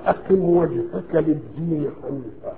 فأقم وجهك للدين حنيفا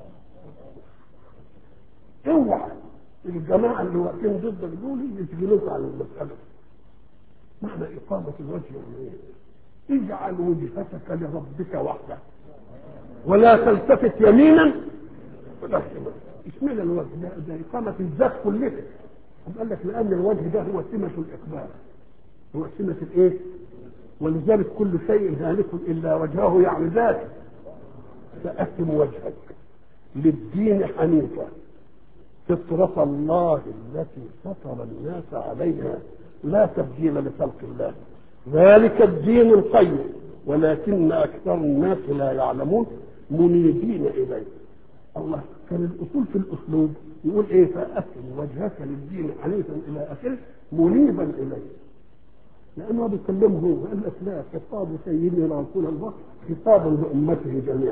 اوعى الجماعة اللي واقفين ضدك دول يشغلوك عن المسألة معنى إقامة الوجه يعني إيه؟ اجعل وجهتك لربك وحده ولا تلتفت يمينا ولا شمالا اشمعنى الوجه ده, ده إقامة الذات كلها قال لك لأن الوجه ده هو سمة الإقبال هو سمة الإيه؟ ولذلك كل شيء هالك إلا وجهه يعني ذاته فأتم وجهك للدين حنيفا فطرة الله التي فطر الناس عليها لا تبديل لخلق الله ذلك الدين القيم ولكن أكثر الناس لا يعلمون منيبين إليه الله كان الأصول في الأسلوب يقول إيه فأتم وجهك للدين حنيفا إلى آخره منيبا إليه لأنه بيكلمه هو قال لك لا خطاب سيدنا رسول الله خطاب لأمته جميعا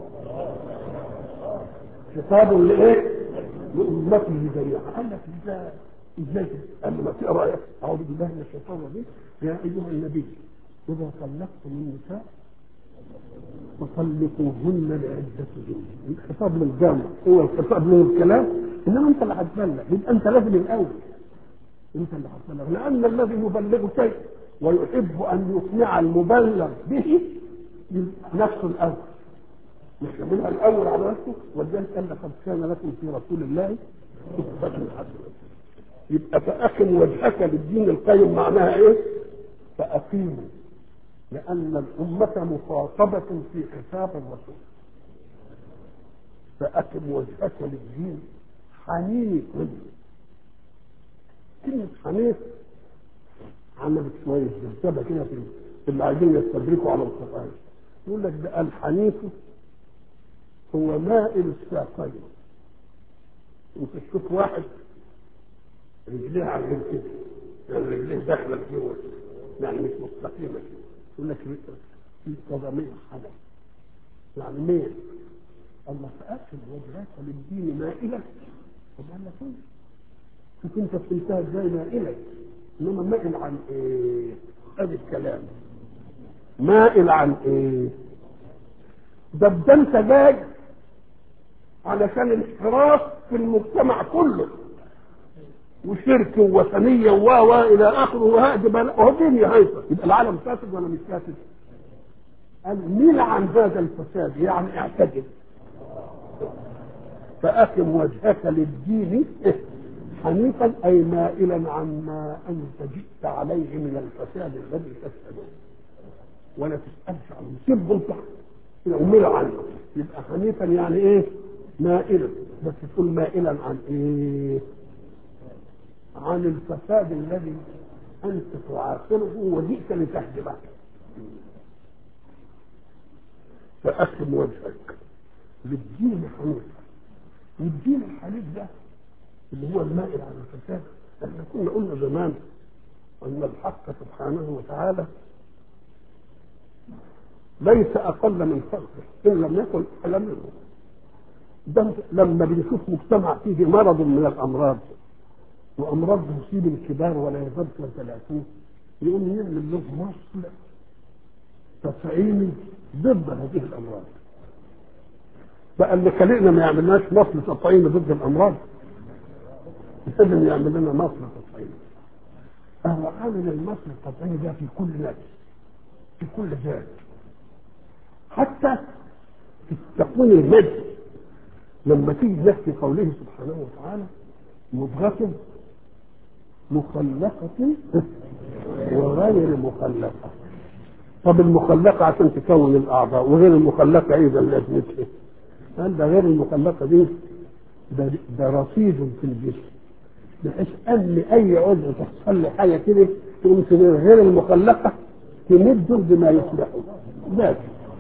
خطاب لإيه؟ لأمته جميعا قال لك ازاي ازاي قال ما تقرا أعوذ بالله من الشيطان الرجيم يا أيها النبي إذا طلقتم النساء فطلقوهن لعدتهن الخطاب للجامع هو الخطاب للكلام انما انت اللي هتبلغ يبقى انت لازم الاول انت اللي هتبلغ لان الذي يبلغ شيء ويحب ان يقنع المبلغ به نفسه الاول يحملها الاول على نفسه ولذلك قال لقد كان لكم في رسول الله اسوه حسنه يبقى فاقم وجهك للدين القيم معناها ايه؟ فاقيموا لأن الأمة مخاطبة في حساب الرسول فأقم وجهك للدين حنيف كلمة حنيف عملت شوية جذابة كده في اللي عايزين يستدركوا على القرآن يقول لك ده الحنيف هو مائل الساقين انت تشوف واحد رجليه على كده يعني رجليه داخله لجوه يعني مش مستقيمه كده يقول لك في قدمين حدث يعني ميل الله فأكل وجهك للدين مائلة طب قال لك ايه؟ شوف انت فهمتها ازاي مائلة انما مائل عن ايه؟ ادي الكلام مائل عن ايه؟ ده ده انت جاي علشان الانحراف في المجتمع كله وشرك ووثنيه و و الى اخره وهذه وهو الدنيا هيصه يبقى العالم فاسد ولا مش فاسد؟ قال ميل عن هذا الفساد يعني اعتدل فأقم وجهك للدين حنيفا أي مائلا عما أنت جئت عليه من الفساد الذي تفسده ولا تسألش عنه سب انت وميل عنه يبقى حنيفا يعني ايه؟ مائلا بس تقول مائلا عن ايه؟ عن الفساد الذي انت تعاقله وجئت لتهدمه فأقم وجهك للدين حنيفا والدين الحنيف ده اللي هو المائل على الفساد احنا كنا قلنا زمان ان الحق سبحانه وتعالى ليس اقل من خلقه ان لم يكن اقل منه ده لما بنشوف مجتمع فيه مرض من الامراض وامراض تصيب الكبار ولا يزال ثلاثين يقوم يعمل له مصل تطعيمي ضد هذه الامراض بقى اللي خلقنا ما يعملناش مصل تطعيمي ضد الامراض لازم يعمل لنا مصل تطعيمي هو عامل المصل التطعيمي ده في كل نفس في كل ذات حتى في التكوين المادي لما تيجي نحكي قوله سبحانه وتعالى مضغة مخلقة وغير مخلقة طب المخلقة عشان تكون الأعضاء وغير المخلقة إيه ده لازمتها؟ قال ده غير المخلقة دي ده, ده رصيد في الجسم بحيث أن أي عضو تحصل له حاجة كده تقوم غير المخلقة تمده بما يصلحه ذات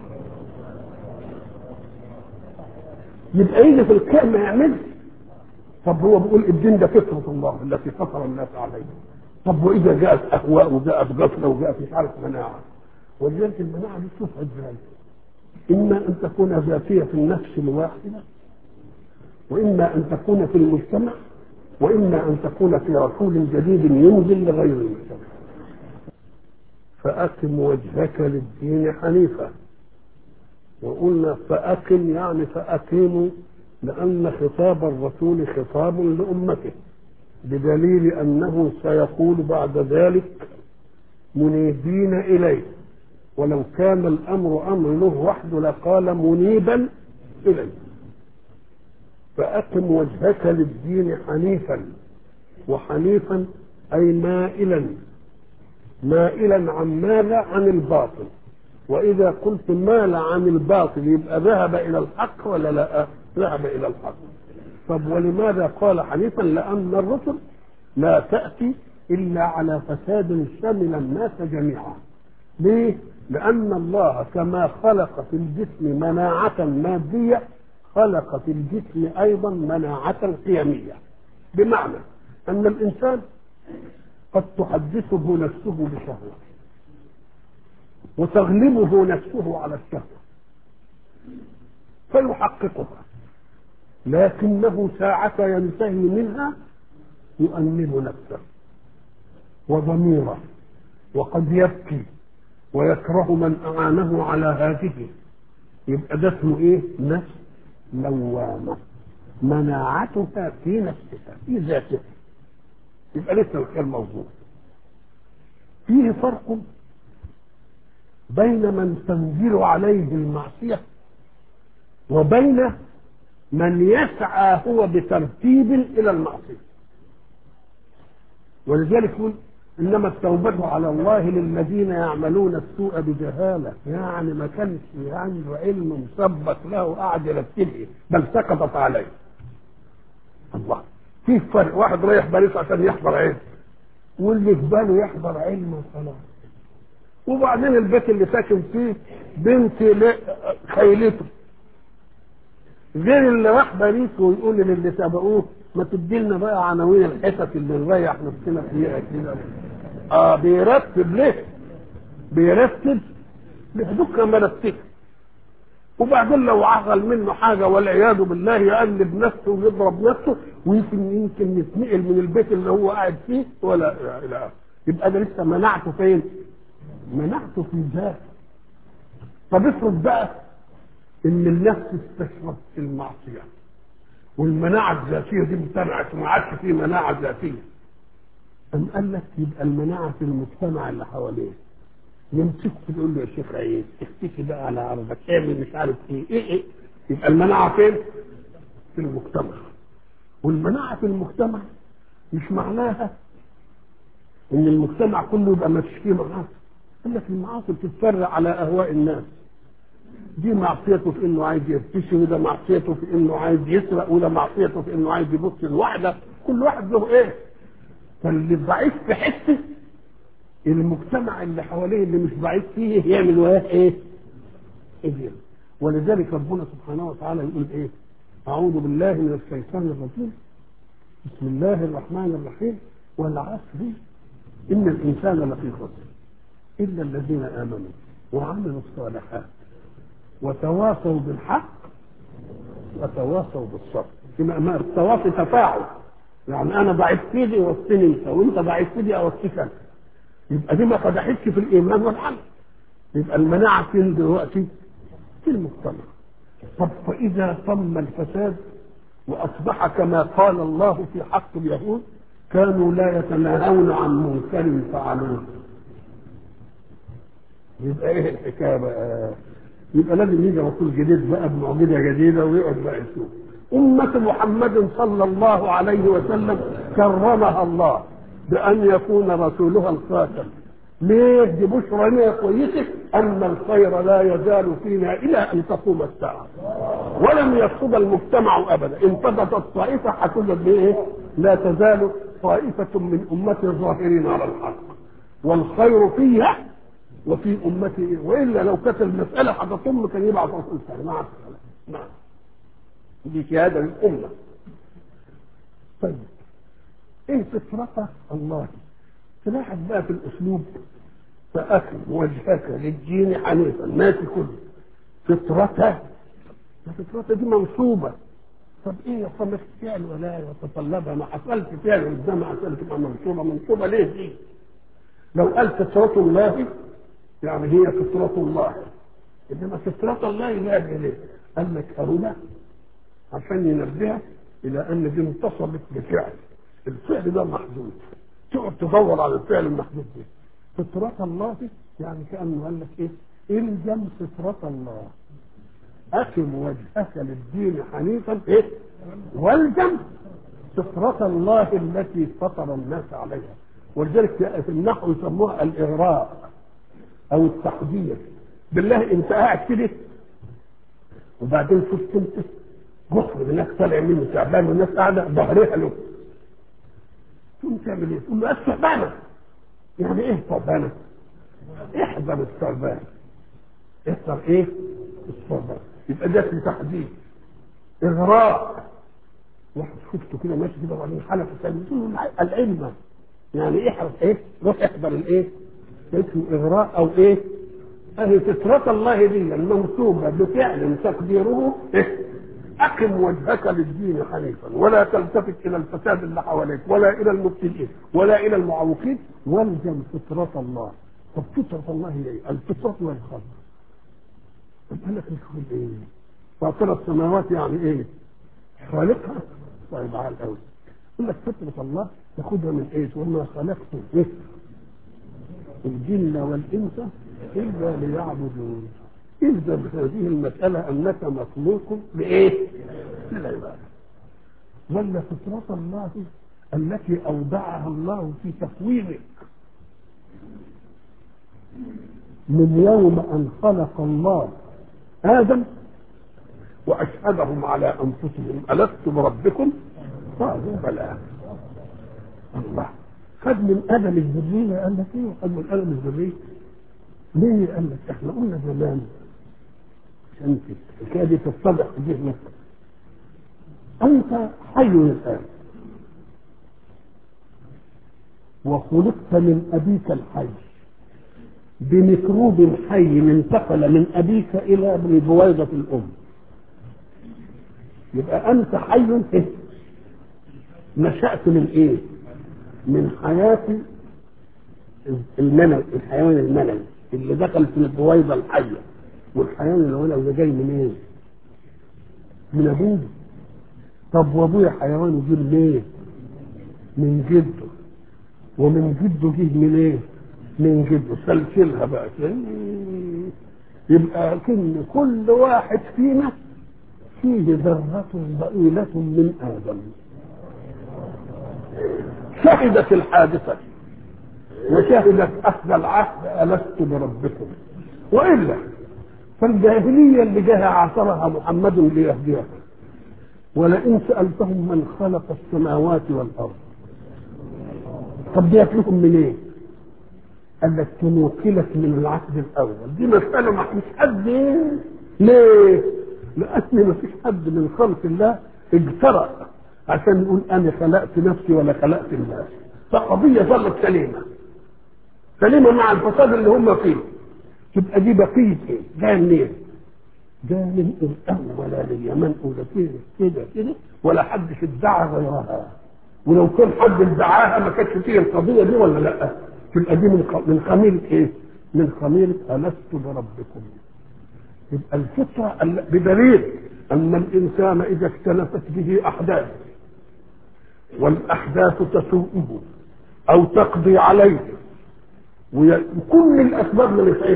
يبقى يجي في الكائن ما يعملش طب هو بيقول الدين ده فطرة الله التي فطر الناس عليها طب وإذا جاءت أهواء وجاءت غفلة وجاءت مش عارف مناعة ولذلك المناعة دي تشوف ازاي إما أن تكون ذاتية في النفس الواحدة وإما أن تكون في المجتمع وإما أن تكون في رسول جديد ينزل لغير المجتمع فأقم وجهك للدين حنيفا وقلنا فأقم يعني فأقيموا لأن خطاب الرسول خطاب لأمته بدليل أنه سيقول بعد ذلك منيبين إليه ولو كان الأمر أمر له وحده لقال منيبا إليه فأقم وجهك للدين حنيفا وحنيفا أي مائلا مائلا عن ماذا عن الباطل وإذا قلت مال عن الباطل يبقى ذهب إلى الحق ولا لا ذهب إلى الحق طب ولماذا قال حنيفا لأن الرسل لا تأتي إلا على فساد شمل الناس جميعا ليه؟ لأن الله كما خلق في الجسم مناعة مادية خلق في الجسم أيضا مناعة قيمية بمعنى أن الإنسان قد تحدثه نفسه بشهوة وتغلبه نفسه على الشهوة فيحققها لكنه ساعة ينتهي منها يؤنب نفسه وضميره وقد يبكي ويكره من أعانه على هذه يبقى ده اسمه ايه؟ نفس لوامة مناعتها في نفسها في ذاتها يبقى لسه الخير موجود فيه فرق بين من تنزل عليه المعصية وبين من يسعى هو بترتيب إلى المعصية ولذلك يقول إنما التوبة على الله للذين يعملون السوء بجهالة يعني ما كانش عنده علم مثبت له قاعد يرتبه بل سقطت عليه الله في فرق واحد رايح باريس عشان يحضر علم واللي في باله يحضر علم وخلاص وبعدين البيت اللي ساكن فيه بنت خيلته غير اللي راح باريس ويقول للي سبقوه ما تدي لنا بقى عناوين الحتت اللي نريح نفسنا فيها كده اه بيرتب ليه؟ بيرتب لحدود مرتب وبعدين لو عقل منه حاجه والعياذ بالله يقلب نفسه ويضرب نفسه ويمكن يمكن يتنقل من البيت اللي هو قاعد فيه ولا الى اخره يبقى ده لسه منعته فين؟ منعته في ذاته طب افرض بقى ان النفس استشرت في المعصيه والمناعه الذاتيه دي امتنعت وما عادش في مناعه ذاتيه أم قال لك يبقى المناعه في المجتمع اللي حواليه يمسك تقول له يا شيخ عيد اختفي بقى على عرضك اعمل مش عارف ايه ايه ايه يبقى المناعه فين؟ في المجتمع والمناعه في المجتمع مش معناها ان المجتمع كله يبقى ماشي فيه معاصي قال لك المعاصي بتتفرع على اهواء الناس دي معصيته في انه عايز يفتشي وده معصيته في انه عايز يسرق وده معصيته في انه عايز يبص لواحده كل واحد له ايه فاللي ضعيف في حته المجتمع اللي حواليه اللي مش ضعيف فيه يعمل وياه ايه؟ ايه ولذلك ربنا سبحانه وتعالى يقول ايه؟ اعوذ بالله من الشيطان الرجيم بسم الله الرحمن الرحيم والعصر ان الانسان لفي خسر الا الذين امنوا وعملوا الصالحات وتواصوا بالحق وتواصوا بالصبر يبقى التواصي تفاعل يعني انا ضعيف في دي اوصيني انت وانت ضعيف في دي اوصيك انت يبقى دي ما قدحتش في الايمان والعمل يبقى المناعه فين دلوقتي؟ في المجتمع طب فاذا تم الفساد واصبح كما قال الله في حق اليهود كانوا لا يتناهون عن منكر فعلوه يبقى ايه الحكايه بقى؟ يبقى لازم يجي رسول جديد بقى بمعجزه جديده ويقعد بقى يشوف أمة محمد صلى الله عليه وسلم كرمها الله بأن يكون رسولها الخاتم ليه دي بشرى ليه كويسة أن الخير لا يزال فينا إلى أن تقوم الساعة ولم يفسد المجتمع أبدا انفضت الطائفة حسدت بإيه لا تزال طائفة من أمة الظاهرين على الحق والخير فيها وفي أمتي وإلا لو كانت المسألة هتطم كان يبعث رسول ثاني مع السلامة نعم دي شهادة للأمة طيب ايه فطرة الله تلاحظ بقى في الأسلوب فأكل وجهك للدين حنيفا ماشي كله فطرته الفطرة دي منصوبة طب ايه يا صمت فعل ولا يتطلبها ما حصلش فعل قدام عشان تبقى منصوبة منصوبة ليه دي؟ لو قال فطرة الله يعني هي فطرة الله انما فطرة الله لا ليه؟ قال لك هؤلاء عشان ينبهك الى ان دي انتصبت بفعل الفعل ده محدود تقعد تدور على الفعل المحدود ده فطرة الله دي يعني كأنه قال لك ايه الزم فطرة الله أقم وجهك للدين حنيفا ايه والزم فطرة الله التي فطر الناس عليها ولذلك في النحو يسموها الإغراء أو التحذير بالله أنت قاعد كده وبعدين شفت أنت مخرج الناس طالع منه تعبان والناس قاعدة ظهرها له تقوم تعمل ايه؟ تقول له الثعبانة يعني ايه الثعبانة؟ احذر الثعبان احذر ايه؟ الثعبان يبقى ده في تحديد اغراء واحد شفته كده ماشي كده وبعدين حلف الثاني تقول له العلم يعني احرص ايه؟ روح احضر الايه؟ اسمه اغراء او ايه؟ اهي فطرة الله دي المنسوبة بفعل تقديره إيه؟ أقم وجهك للدين حنيفا ولا تلتفت إلى الفساد اللي حواليك ولا إلى المبتدئين ولا إلى المعوقين والزم فطرة الله طب فطرة الله هي إيه؟ الفطرة والخلق طب قال لك نقول إيه؟ فاطر السماوات يعني إيه؟ خالقها طيب عال قوي يقول لك فطرة الله تاخدها من إيه؟ وما خلقت إيه؟ الجن والإنس إلا ليعبدون إذا بهذه المسألة أنك مخلوق بإيه؟ للعبادة ولا فطرة الله التي أودعها الله في تكوينك من يوم أن خلق الله آدم وأشهدهم على أنفسهم ألست بربكم؟ قالوا بلى الله خد من آدم الذرية قال لك إيه؟ خد من آدم الذرية ليه؟ قال لك إحنا قلنا زمان عشان الحكايه دي تتضح في ذهنك انت حي الان وخلقت من ابيك الحي بميكروب حي انتقل من ابيك الى بويضه الام يبقى انت حي إيه؟ نشات من ايه من حياه المنوي الحيوان المنوي اللي دخل في البويضه الحيه والحيوان اللي هو ده جاي من ايه؟ من ابوه طب وابويا حيوان وجه منين؟ من جده ومن جده جه من ايه؟ من جده سلسلها بقى يبقى كن كل واحد فينا فيه ذرة ضئيلة من آدم شهدت الحادثة وشهدت أخذ العهد ألست بربكم وإلا فالجاهلية اللي جاها عاصرها محمد ليهديها ولئن سألتهم من خلق السماوات والأرض طب دي لكم من ايه؟ قال لك تنوكلك من العهد الأول دي مسألة ما مش حد ليه؟ لأن ما فيش حد من خلق الله اجترأ عشان يقول أنا خلقت نفسي ولا خلقت الناس فقضية ظلت سليمة سليمة مع الفساد اللي هم فيه تبقى دي بقيه ايه؟ جايه منين؟ جايه من الاول لليمن ولا كده كده كده ولا حد ادعى غيرها ولو كان حد ادعاها ما كانتش فيه القضيه دي ولا لا؟ تبقى دي من من خميره ايه؟ من خميره الست بربكم يبقى الفطره بدليل ان الانسان اذا اختلفت به احداث والاحداث تسوءه او تقضي عليه وكل الاسباب ما نفعش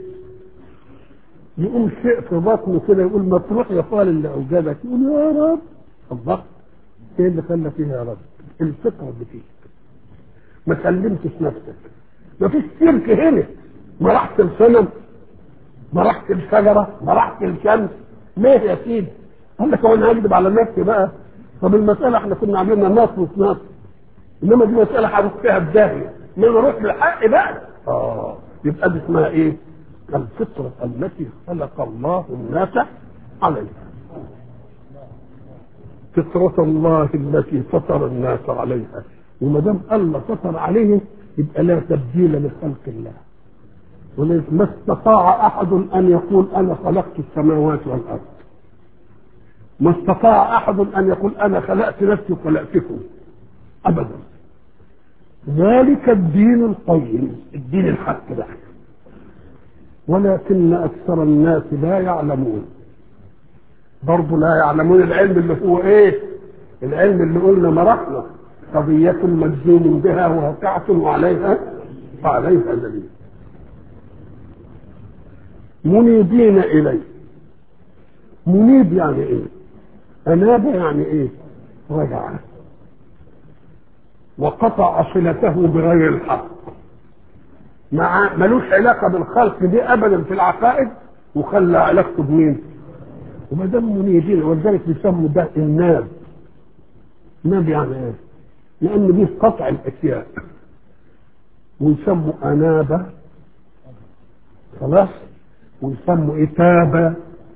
يقوم شيء في بطنه كده يقول ما تروح يا فال اللي اوجدك يقول يا رب الله ايه اللي خلى فيها يا رب الفطره اللي فيك ما سلمتش نفسك ما فيش شرك هنا ما رحت الصنم ما رحت الشجره ما رحت الشمس ليه يا سيدي قال لك هو انا هكذب على نفسي بقى طب المساله احنا كنا عاملينها نص نص انما دي مساله هروح فيها بداهيه ما نروح بالحق بقى اه يبقى دي اسمها ايه الفطرة التي خلق الله الناس عليها فطرة الله التي فطر الناس عليها وما دام الله فطر عليهم يبقى لا تبديل لخلق الله ولذلك ما استطاع احد ان يقول انا خلقت السماوات والارض ما استطاع احد ان يقول انا خلقت نفسي وخلقتكم ابدا ذلك الدين القيم الدين الحق ده ولكن اكثر الناس لا يعلمون برضه لا يعلمون العلم اللي هو ايه العلم اللي قلنا مرحله قضية مجزوم بها واقعة وعليها وعليها دليل منيبين إليه منيب يعني إيه؟ أناب يعني إيه؟ رجع وقطع صلته بغير الحق مع ملوش علاقة بالخلق دي أبدا في العقائد وخلى علاقته بمين؟ وما دام منيبين ولذلك بيسموا ده الناب ناب يعني ايه؟ لأن دي قطع الأشياء ويسموا أنابة خلاص ويسموا إتابة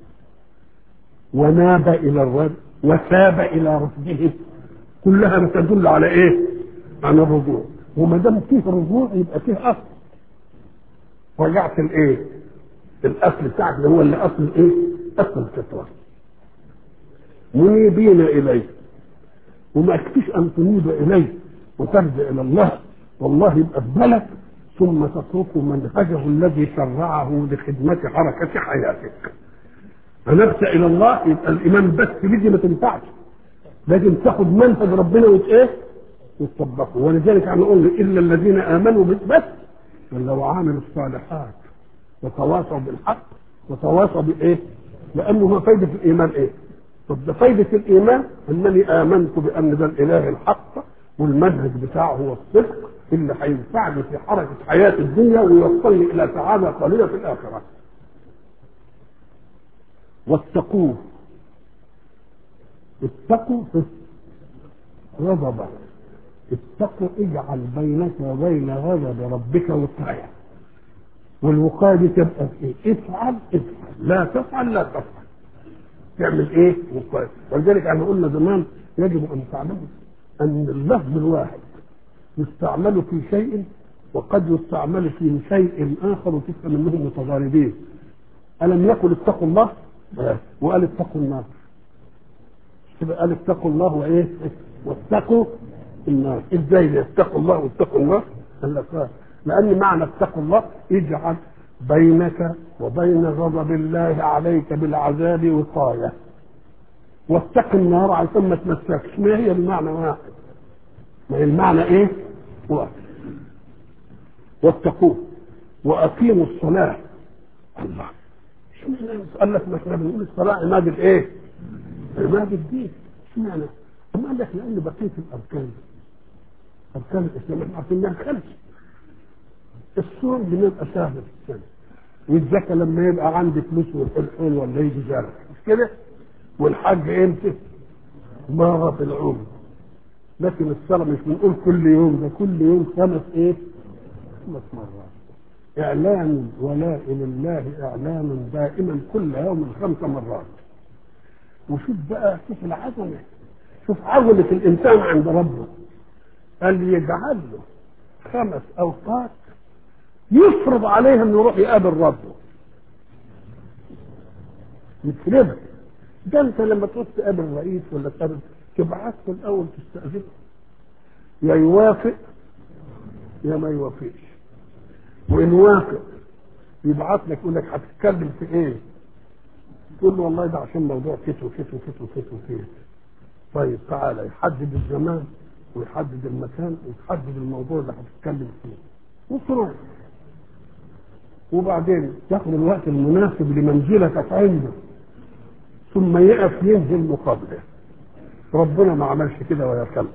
وناب إلى الرد وتاب إلى ربه كلها بتدل على إيه؟ على الرجوع وما دام فيه رجوع يبقى فيه أصل رجعت الإيه؟ الأصل بتاعك اللي هو اللي أصل إيه؟ أصل الفطرة منيبين إليه وما يكفيش ان تنيب اليه وترجع الى الله والله يبقى في بالك ثم تترك منهجه الذي شرعه لخدمه حركه حياتك فنبت الى الله يبقى الايمان بس بدي ما تنفعش لازم تاخد منهج ربنا وت وتطبقه ولذلك احنا قلنا الا الذين امنوا بس ولا وعملوا الصالحات وتواصوا بالحق وتواصوا بايه؟ لانه ما فايده الايمان ايه؟ طب ده فايدة الإيمان أنني آمنت بأن ده الإله الحق والمنهج بتاعه هو الصدق اللي هينفعني في حركة حياة الدنيا ويوصلني إلى سعادة قليلة في الآخرة. واتقوه اتقوا غضبه اتقوا اجعل بينك وبين غضب ربك وقاية والوقاية دي تبقى في ايه؟ افعل افعل لا تفعل لا تفعل تعمل ايه؟ وقاية ولذلك احنا قلنا زمان يجب ان تعلموا ان اللفظ الواحد يستعمل في شيء وقد يستعمل في شيء اخر وتفهم انهم متضاربين الم يقل اتقوا الله وقال اتقوا النار يبقى قال اتقوا الله وايه؟ واتقوا النار ازاي اتقوا الله واتقوا النار؟ قال لك لان معنى اتقوا الله اجعل بينك وبين غضب الله عليك بالعذاب وقايه واتق النار عشان ما تمسكش ما هي المعنى واحد ما هي المعنى ايه؟ واحد واتقوه واقيموا الصلاه الله اشمعنى قال لك ما احنا بنقول الصلاه عماد الايه؟ عماد الدين اشمعنى؟ أما قال لك لان بقيه الاركان اركان الاسلام احنا عارفين انها خمس الصوم بنبقى سهل في السنه والزكاه لما يبقى عندي فلوس والحلحول ولا يجي جارك مش كده؟ والحج امتى؟ مرة في العمر لكن الصلاة مش بنقول كل يوم ده كل يوم خمس ايه؟ خمس مرات إعلان ولاء لله إعلان دائما كل يوم خمس مرات وشوف بقى شوف العظمة شوف عظمة الإنسان عند ربه قال يجعل له خمس أوقات يفرض عليه انه يروح يقابل ربه يفرضها ده انت لما تروح تقابل رئيس ولا تقابل تبعت له الاول تستاذنه يا يوافق يا ما يوافقش وان وافق يبعت لك يقول لك هتتكلم في ايه؟ تقول له والله ده عشان موضوع كت وكت وكت وكت وكت طيب تعالى يحدد الزمان ويحدد المكان ويحدد الموضوع اللي هتتكلم فيه وتروح وبعدين تاخد الوقت المناسب لمنزلتك عنده ثم يقف ينزل مقابله ربنا ما عملش كده ولا كلمه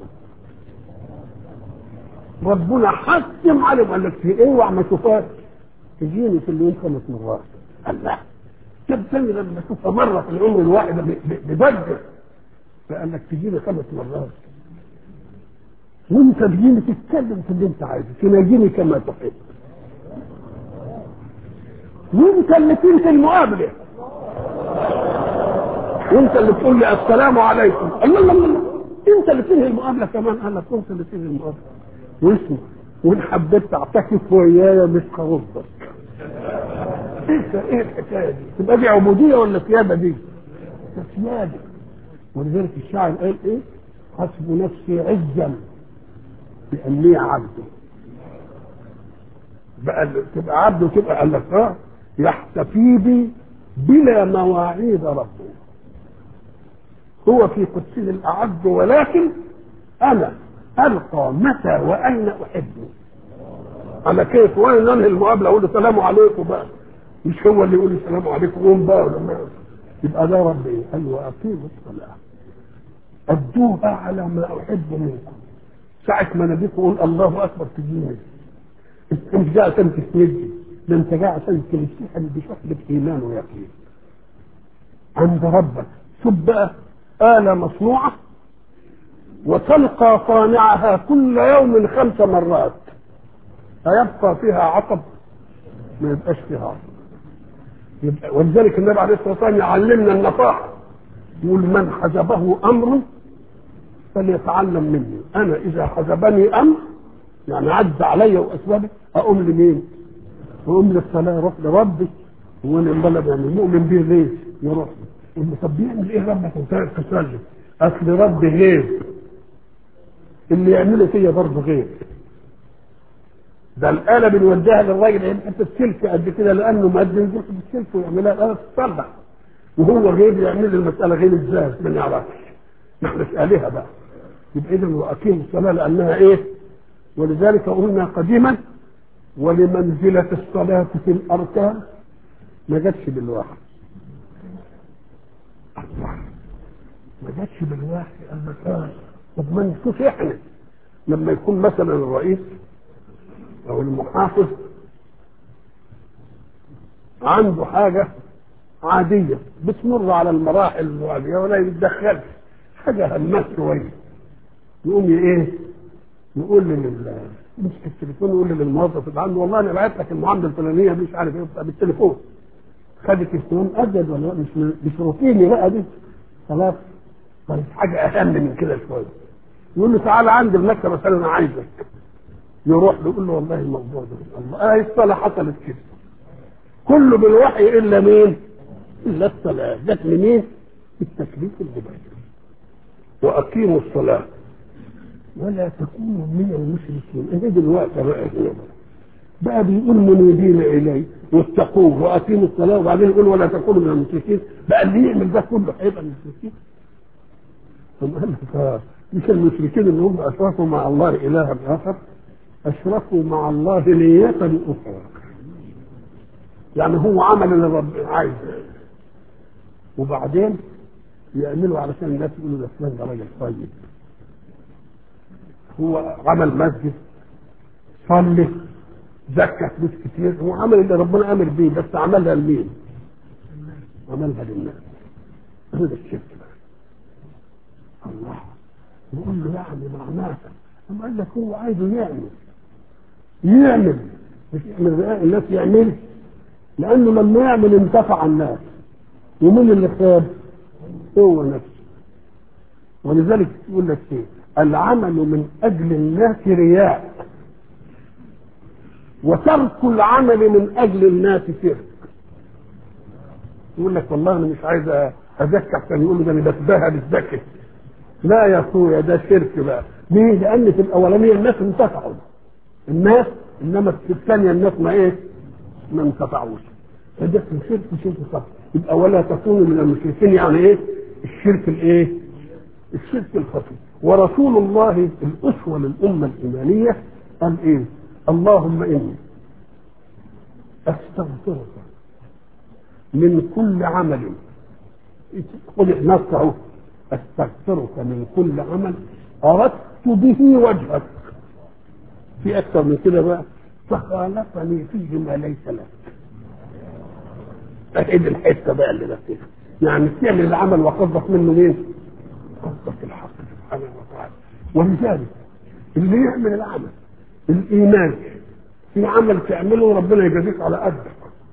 ربنا حتم عليه وقال لك في اوعى ما اشوفهاش تجيني في اليوم خمس مرات الله تبتني لما اشوفها مره في العمر الواحده ببجر فقال لك تجيني خمس مرات وانت تجيني تتكلم في اللي انت عايزه تناجيني كما تحب وانت اللي تنسى المقابله وانت اللي تقول لي السلام عليكم الله الله الله انت اللي تنهي المقابله كمان قال لك انت اللي تنهي المقابله واسمع وان حبيت تعتكف ويايا مش هغضك ايه ايه الحكايه دي؟ تبقى دي عبوديه ولا سياده دي؟ سياده ولذلك الشاعر قال ايه؟ حسب نفسي عزا باني عبده بقى تبقى عبد وتبقى قال لك اه يحتفي بي بلا مواعيد ربه هو في قدسه الأعز ولكن أنا ألقى متى وأين أحبه على كيف وأنا ننهي المقابلة أقول له السلام عليكم بقى مش هو اللي يقول السلام عليكم قوم بقى لما يبقى ده رب ايه؟ ايوه اقيموا الصلاه ادوها على ما احب منكم ساعة ما نبيك قول الله اكبر تجيني انت مش جاي عشان تسندني ده انت جاي عشان تمسحني بشحنة ايمان ويقين عند ربك شوف بقى آلة مصنوعة وتلقى صانعها كل يوم خمس مرات أيبقى فيها عقب؟ ما يبقاش فيها عقب يبقى ولذلك النبي عليه الصلاه والسلام يعلمنا النصائح يقول من حجبه امر فليتعلم مني انا اذا حجبني امر يعني عز علي واسبابي اقوم لمين؟ اقوم للصلاه اروح لربي وانا البلد يعني مؤمن به ليه؟ يروح يقول له طب بيعمل ايه ربك وانت تسجد؟ اصل ربي غير اللي يعمله فيا برضه غير ده الآلة بنوديها للراجل يعني حتى السلك قد كده لأنه ما ينزلش بالسلك ويعملها الآلة تتصلح وهو غير يعمل لي المسألة غير ازاي ما نعرفش نحن آلهة بقى يبقى إذا وأقيم الصلاة لأنها إيه؟ ولذلك قلنا قديما ولمنزلة الصلاة في الأركان ما جاتش بالواحد الله ما جاتش بالواحد المكان طب ما نشوف احنا لما يكون مثلا الرئيس او المحافظ عنده حاجة عادية بتمر على المراحل العادية ولا يتدخلش حاجة همات شوية يقوم ايه يقول لل يمسك التليفون يقول للموظف اللي عنده والله انا بعت لك المعامله الفلانيه مش عارف ايه بالتليفون خد التليفون اجد ولا لا؟ مش مش روتيني بقى دي خلاص طيب حاجه اهم من كده شويه يقول له تعالى عندي المكتب مثلا انا عايزك يروح له يقول له والله الموضوع ده الله اه الصلاه حصلت كده كله بالوحي الا مين؟ الا الصلاه جت منين؟ التكليف الجبري واقيموا الصلاه ولا تكونوا من المشركين ايه دلوقتي بقى هنا بقى بيقول منيبين اليه واتقوه واقيموا الصلاه وبعدين يقول ولا تكونوا من المشركين بقى اللي يعمل ده كله هيبقى من المشركين ثم قال لك مش المشركين اللي هم اشركوا مع الله الها اخر اشركوا مع الله نية اخرى يعني هو عمل اللي ربنا عايزه وبعدين يعملوا علشان الناس يقولوا ده فلان ده راجل طيب هو عمل مسجد صلي زكى فلوس كتير هو عمل اللي ربنا امر بيه بس عملها لمين؟ عملها للناس هذا الشرك بقى الله يقول له يعني معناها أما قال لك هو عايزه يعمل يعمل مش يعمل رئاء الناس يعمل لانه لما يعمل انتفع الناس ومين اللي خاب؟ هو نفسه ولذلك يقول لك ايه؟ العمل من اجل الناس رياء وترك العمل من اجل الناس شرك يقول لك والله انا مش عايز ازكي عشان يقول ده انا بتباهى بالزكي لا يا اخويا ده شرك بقى ليه؟ لان في الاولانيه الناس انتفعوا الناس انما في الثانيه الناس ما ايه؟ ما انتفعوش فده في شرك شرك صح يبقى ولا تكونوا من المشركين يعني ايه؟ الشرك الايه؟ الشرك الخفي ورسول الله الأسوة للأمة الإيمانية قال إيه؟ اللهم إني أستغفرك من كل عمل قل نصعه أستغفرك من كل عمل أردت به وجهك في أكثر من كده بقى فخالفني فيه ما ليس لك أكيد الحتة بقى اللي نفسها يعني تعمل العمل وقصدك منه مين؟ قصدك الحق سبحانه وتعالى ولذلك اللي يعمل العمل الايمان في عمل تعمله ربنا يجازيك على قدك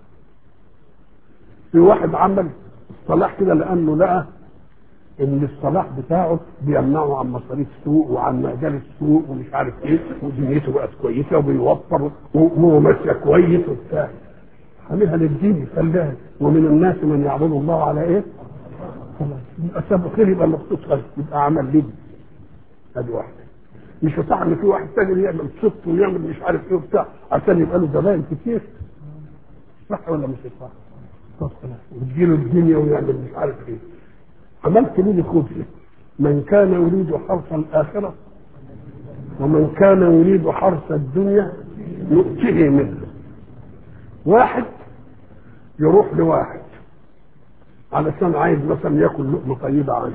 في واحد عمل الصلاح كده لانه لقى ان الصلاح بتاعه بيمنعه عن مصاريف السوق وعن مجال السوق ومش عارف ايه ودنيته بقت كويسه وبيوفر وهو ماشيه كويس وبتاع خليها للدين خليها ومن الناس من يعبد الله على ايه؟ خلاص يبقى سبب خير يبقى مخصوص خير يبقى عمل ليه ادي واحده مش صح ان في واحد تاني يعمل صدق ويعمل مش عارف ايه وبتاع عشان يبقى له زباين كتير صح ولا مش صح؟ طب وتجيله الدنيا ويعمل مش عارف ايه عملت ليه خبزه من كان يريد حرث الاخره ومن كان يريد حرث الدنيا نؤتيه منه واحد يروح لواحد علشان عايز مثلا ياكل لقمه طيبه عنه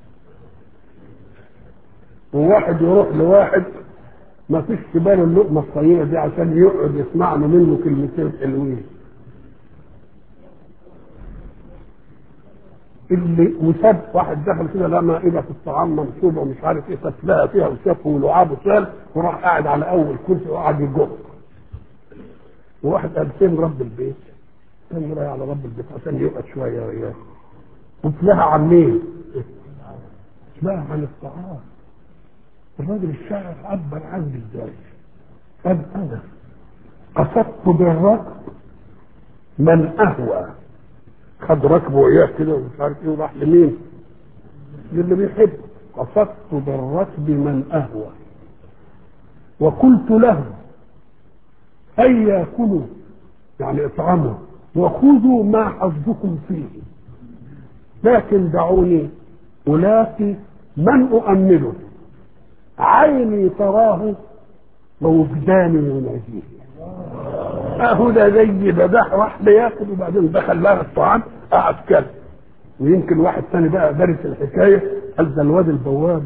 وواحد يروح لواحد ما فيش في باله اللقمه الطيبه دي عشان يقعد يسمع له منه كلمتين حلوين اللي وساب واحد دخل كده لقى مائده في الطعام منصوبه ومش عارف ايه فتلاقى فيها وشافه ولعاب وسال وراح قاعد على اول كرسي وقعد يجر وواحد قال فين رب البيت؟ كان رايح على رب البيت عشان يقعد شويه وياه وتلاها عن مين؟ تلاها عن الطعام الراجل الشاعر عبر عني ازاي؟ قال انا قصدت بالركب من اهوى خد ركبه وياه كده ومش عارف ايه وراح لمين؟ للي بيحب قصدت بالركب من اهوى وقلت له هيا كلوا يعني اطعموا وخذوا ما حظكم فيه لكن دعوني ألاقي من أؤمله عيني تراه ووجداني يناديه اهو ده زي ده ده راح لياكل وبعدين دخل لها الطعام قعد كل ويمكن واحد ثاني بقى دارس الحكايه قال ده الواد البواب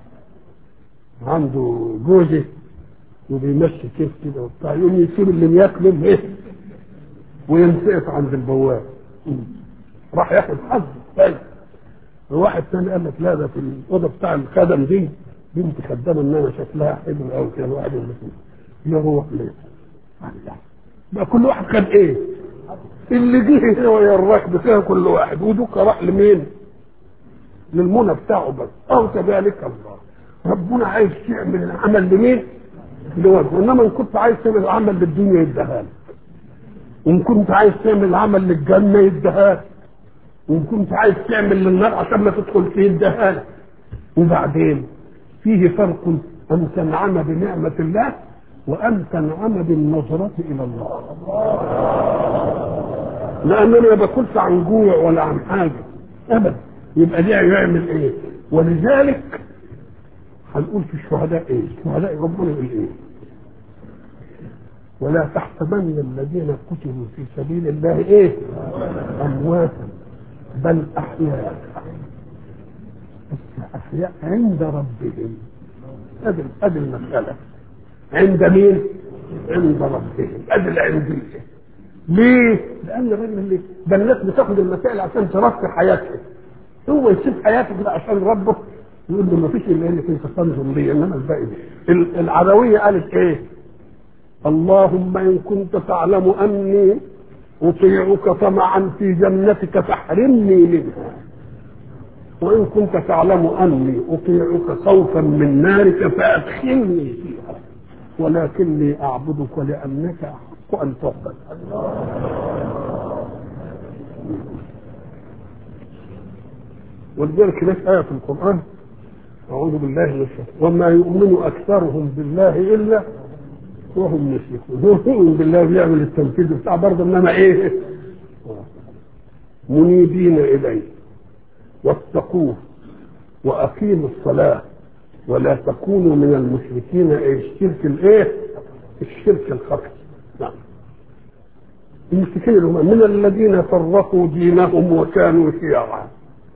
عنده جوزه وبيمشي كيف كده وبتاع يقوم يسيب اللي بياكله ايه وينسقط عند البواب راح ياخد حظ طيب وواحد ثاني قال لك لا ده في الاوضه بتاع الخدم دي بنت خدامه ان انا شكلها حلو قوي كده الواحد يقول لك يروح ليه؟ الله بقى كل واحد خد ايه؟ اللي جه هنا ويا الركب فيها كل واحد ودوك راح لمين؟ للمنى بتاعه بس او كذلك الله ربنا عايز يعمل العمل لمين؟ لوجهه انما ان كنت عايز تعمل العمل للدنيا يديها لك وان كنت عايز تعمل العمل للجنه يديها لك وان كنت عايز تعمل للنار عشان ما تدخل فيه يديها لك وبعدين فيه فرق ان تنعم بنعمه الله وان تنعم بالنظره الى الله لان انا ما باكلش عن جوع ولا عن حاجه ابدا يبقى ده يعمل ايه ولذلك هنقول في الشهداء ايه الشهداء ربنا يقول ايه ولا تحسبن الذين قتلوا في سبيل الله ايه امواتا بل احياء بس احياء عند ربهم ادي ادي المساله عند مين عند ربهم ادي العنديه ليه لان الراجل اللي ده الناس بتاخد المسائل عشان ترفع حياتها هو يسيب حياته كده عشان ربه يقول له ما فيش الا انك انت تنظر لي انما الباقي العدويه قالت ايه اللهم ان كنت تعلم اني اطيعك طمعا في جنتك فاحرمني منها وان كنت تعلم اني اطيعك خوفا من نارك فادخلني فيها ولكني اعبدك لانك احق ان تعبد ولذلك هناك آية في القرآن أعوذ بالله من الشيطان وما يؤمن أكثرهم بالله إلا وهم مشركون هو يؤمن بالله بيعمل التنفيذ بتاع برضه إنما إيه منيبين إليه واتقوه وأقيموا الصلاة ولا تكونوا من المشركين أي الشرك الإيه؟ الشرك الخفي نعم المشركين هم من الذين فرقوا دينهم وكانوا شيعا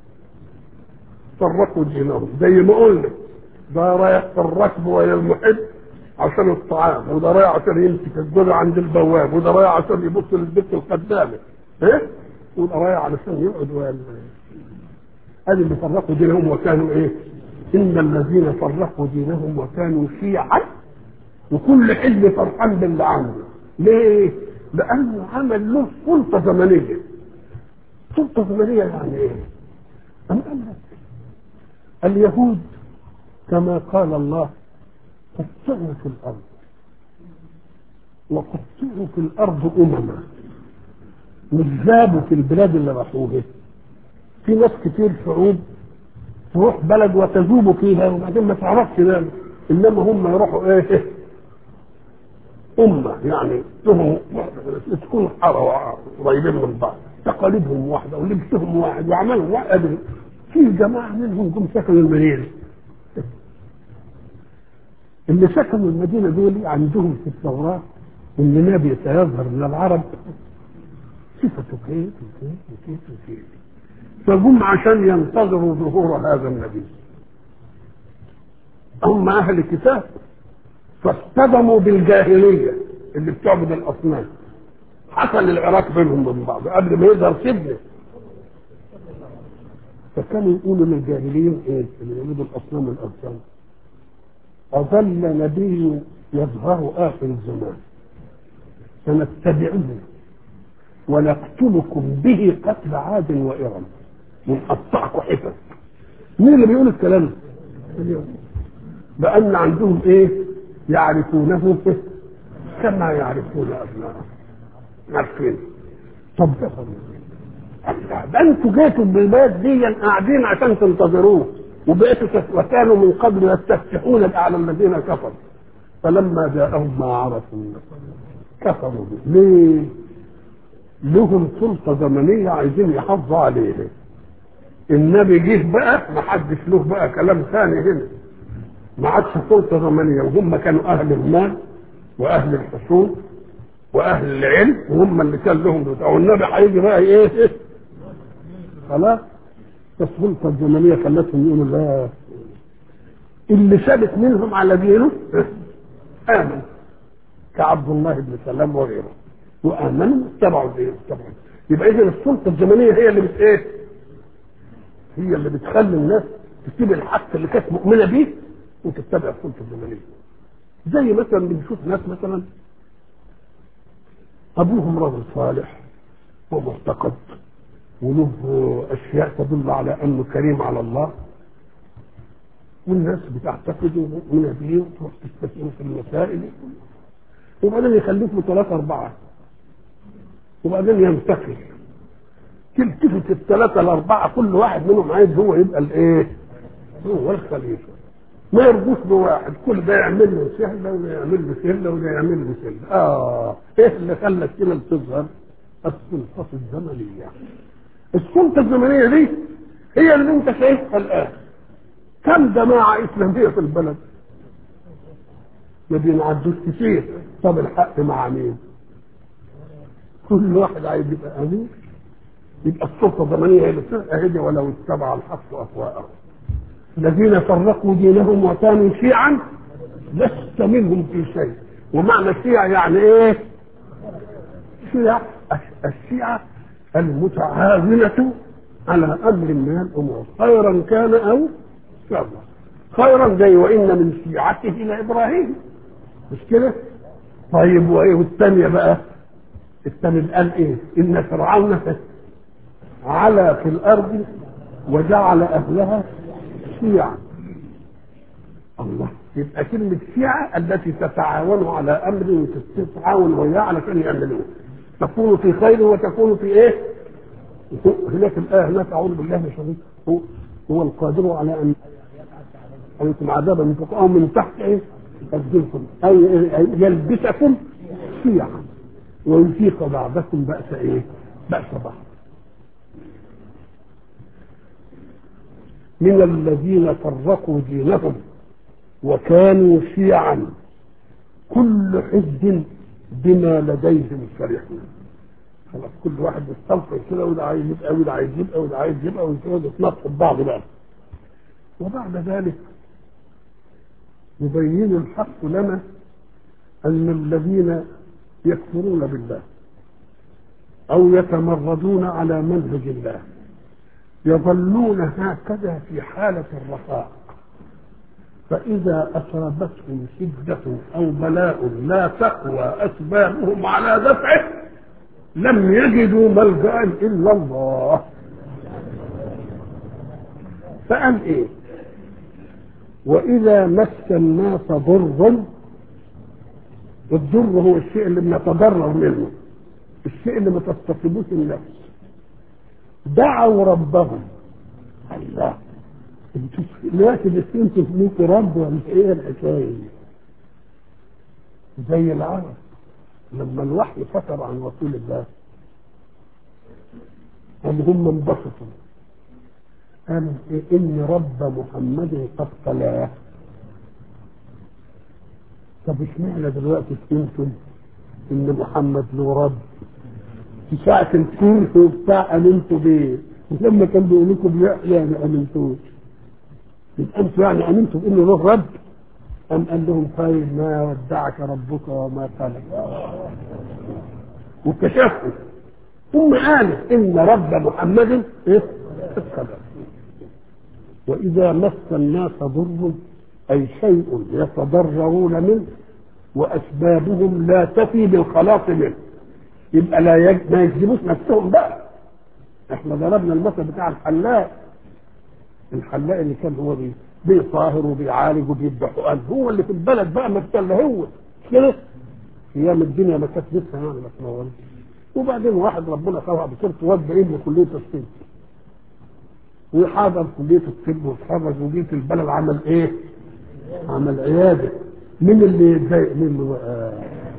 فرقوا دينهم زي ما قلنا ده رايح في الركب ويا المحب عشان الطعام وده رايح عشان يمسك الجرع عند البواب وده رايح عشان يبص للبنت الخدامه ايه وده رايح علشان يقعد ويا ادي اللي فرقوا دينهم وكانوا ايه ان الذين فرقوا دينهم وكانوا شيعا وكل حزب فرحان باللي عنده ليه؟ لانه عمل له سلطه زمنيه سلطه زمنيه يعني ايه؟ أم قال لك اليهود كما قال الله قطعوا في الارض وقطعوا في الارض امما مش ذابوا في البلاد اللي راحوها في ناس كتير شعوب تروح بلد وتذوب فيها وبعدين ما تعرفش ذلك انما هم يروحوا ايه أمة يعني لهم تكون حارة قريبين من بعض تقاليدهم واحدة ولبسهم واحد وعملهم واحد في جماعة منهم جم سكنوا المدينة اللي سكنوا المدينة دول عندهم في التوراة إن نبي سيظهر من العرب صفته كيف وكيف وكيف وكيف فجم عشان ينتظروا ظهور هذا النبي هم أهل الكتاب فاصطدموا بالجاهلية اللي بتعبد الأصنام حصل العراق بينهم وبين بعض قبل ما يظهر سيدنا فكانوا يقولوا للجاهليين ايه اللي يعبدوا الأصنام والأوثان أظل نبي يظهر آخر الزمان سنتبعه ونقتلكم به قتل عاد وإرم ونقطعكم حتت مين اللي بيقول الكلام ده؟ اليوم بأن عندهم إيه يعرفونه كما يعرفون أبنائهم عارفين طب ده ده انتوا جيتوا بالبلد دي قاعدين عشان تنتظروه وبقيتوا وكانوا من قبل يستفتحون على الذين كفروا فلما جاءهم ما عرفوا كفروا به ليه؟ لهم سلطة زمنية عايزين يحافظوا عليها النبي جه بقى ما حدش له بقى كلام ثاني هنا ما عادش سلطة زمنية وهم كانوا أهل المال وأهل الحصول وأهل العلم وهم اللي كان لهم بتاع والنبي هيجي بقى إيه خلاص السلطة الزمنية خلتهم يقولوا لا اللي ثابت منهم على دينه آمن كعبد الله بن سلام وغيره وآمنوا اتبعوا دينه اتبعوا يبقى إذا السلطة الزمنية هي اللي بت إيه؟ هي اللي بتخلي الناس تسيب الحق اللي كانت مؤمنة بيه وتتبع السلطة الزمنية زي مثلا بنشوف ناس مثلا أبوهم رجل صالح ومعتقد وله أشياء تدل على أنه كريم على الله والناس بتعتقد ومؤمنة بيه وتروح تستثمر في المسائل وبعدين يخلفوا ثلاثة أربعة وبعدين ينتقل تلتفت الثلاثة الأربعة كل واحد منهم عايز هو يبقى الإيه؟ هو الخليفة ما يرضوش بواحد كل ده يعمل له سهلة وده يعمل له سهلة وده يعمل له سهلة آه إيه اللي خلى الكلمة تظهر؟ السلطة الزمنية السلطة الزمنية دي هي اللي أنت شايفها الآن كم جماعة إسلامية في البلد؟ ما بينعدوش كتير طب الحق مع مين؟ كل واحد عايز يبقى أمير يبقى السلطة الزمنية هي اللي أهدي ولو اتبع الحق أهواءهم الذين فرقوا دينهم وكانوا شيعا لست منهم في شيء ومعنى الشيعة يعني ايه شيعة الشيعة المتعاونة على امر من الامور خيرا كان او شرا خيرا زي وان من شيعته لابراهيم مش كده طيب وايه والثانيه بقى الثاني قال ايه ان فرعون علا في الارض وجعل اهلها شيعا الله يبقى كلمة شيعة التي تتعاون على أمر وتتعاون وياه علشان يعملوه تكون في خير وتكون في إيه؟ هناك الآية هناك أعوذ بالله من الشيطان هو هو القادر على أن عليكم عذابا من فوق أو من تحت إيه؟ أرجلكم أي يلبسكم شيعا ويذيق بعضكم بأس إيه؟ بأس بعض من الذين فرقوا دينهم وكانوا شيعا كل حزب بما لديهم فرحون خلاص كل واحد يستنفر كده وده عايز يبقى وده عايز يبقى وده عايز يبقى ويقعدوا يتنططوا ببعض بقى وبعد ذلك يبين الحق لنا ان الذين يكفرون بالله او يتمردون على منهج الله يظلون هكذا في حالة الرخاء فإذا أصابتهم شدة أو بلاء لا تقوى أسبابهم على دفعه لم يجدوا ملجأ إلا الله فقال إيه وإذا مس الناس ضر الضر هو الشيء اللي بنتضرر منه الشيء اللي ما تستطيبوش النفس دعوا ربهم الله انتوا دلوقتي بتنتوا فلوس رب ولا ايه الحكايه دي؟ زي العرب لما الوحي فتر عن رسول الله قال هم انبسطوا قال إيه ان رب محمد قد قلاه طب اشمعنى دلوقتي فهمتم ان محمد له رب في ساعة الكون وبتاع امنتوا بيه ولما كان بيقول لكم يحيى ما امنتوش يبقى انتوا يعني امنتوا بانه له رب ام قال لهم طيب ما ودعك ربك وما قلق واكتشفوا ثم قالوا ان رب محمد ايه القدر واذا مس الناس ضر اي شيء يتضررون منه واسبابهم لا تفي بالخلاص منه يبقى لا يج... ما يجذبوش نفسهم بقى احنا ضربنا المثل بتاع الحلاق الحلاق اللي كان هو بي بيطاهر وبيعالج وبيذبح حقن هو اللي في البلد بقى ما اللي هو مش كده ايام الدنيا ما كانت لسه يعني ما تنورش وبعدين واحد ربنا طوع بصيرته ودى ابنه كليه الطب وحضر كليه الطب واتخرج وجه في البلد عمل ايه؟ عمل عياده مين اللي يتضايق منه بقى؟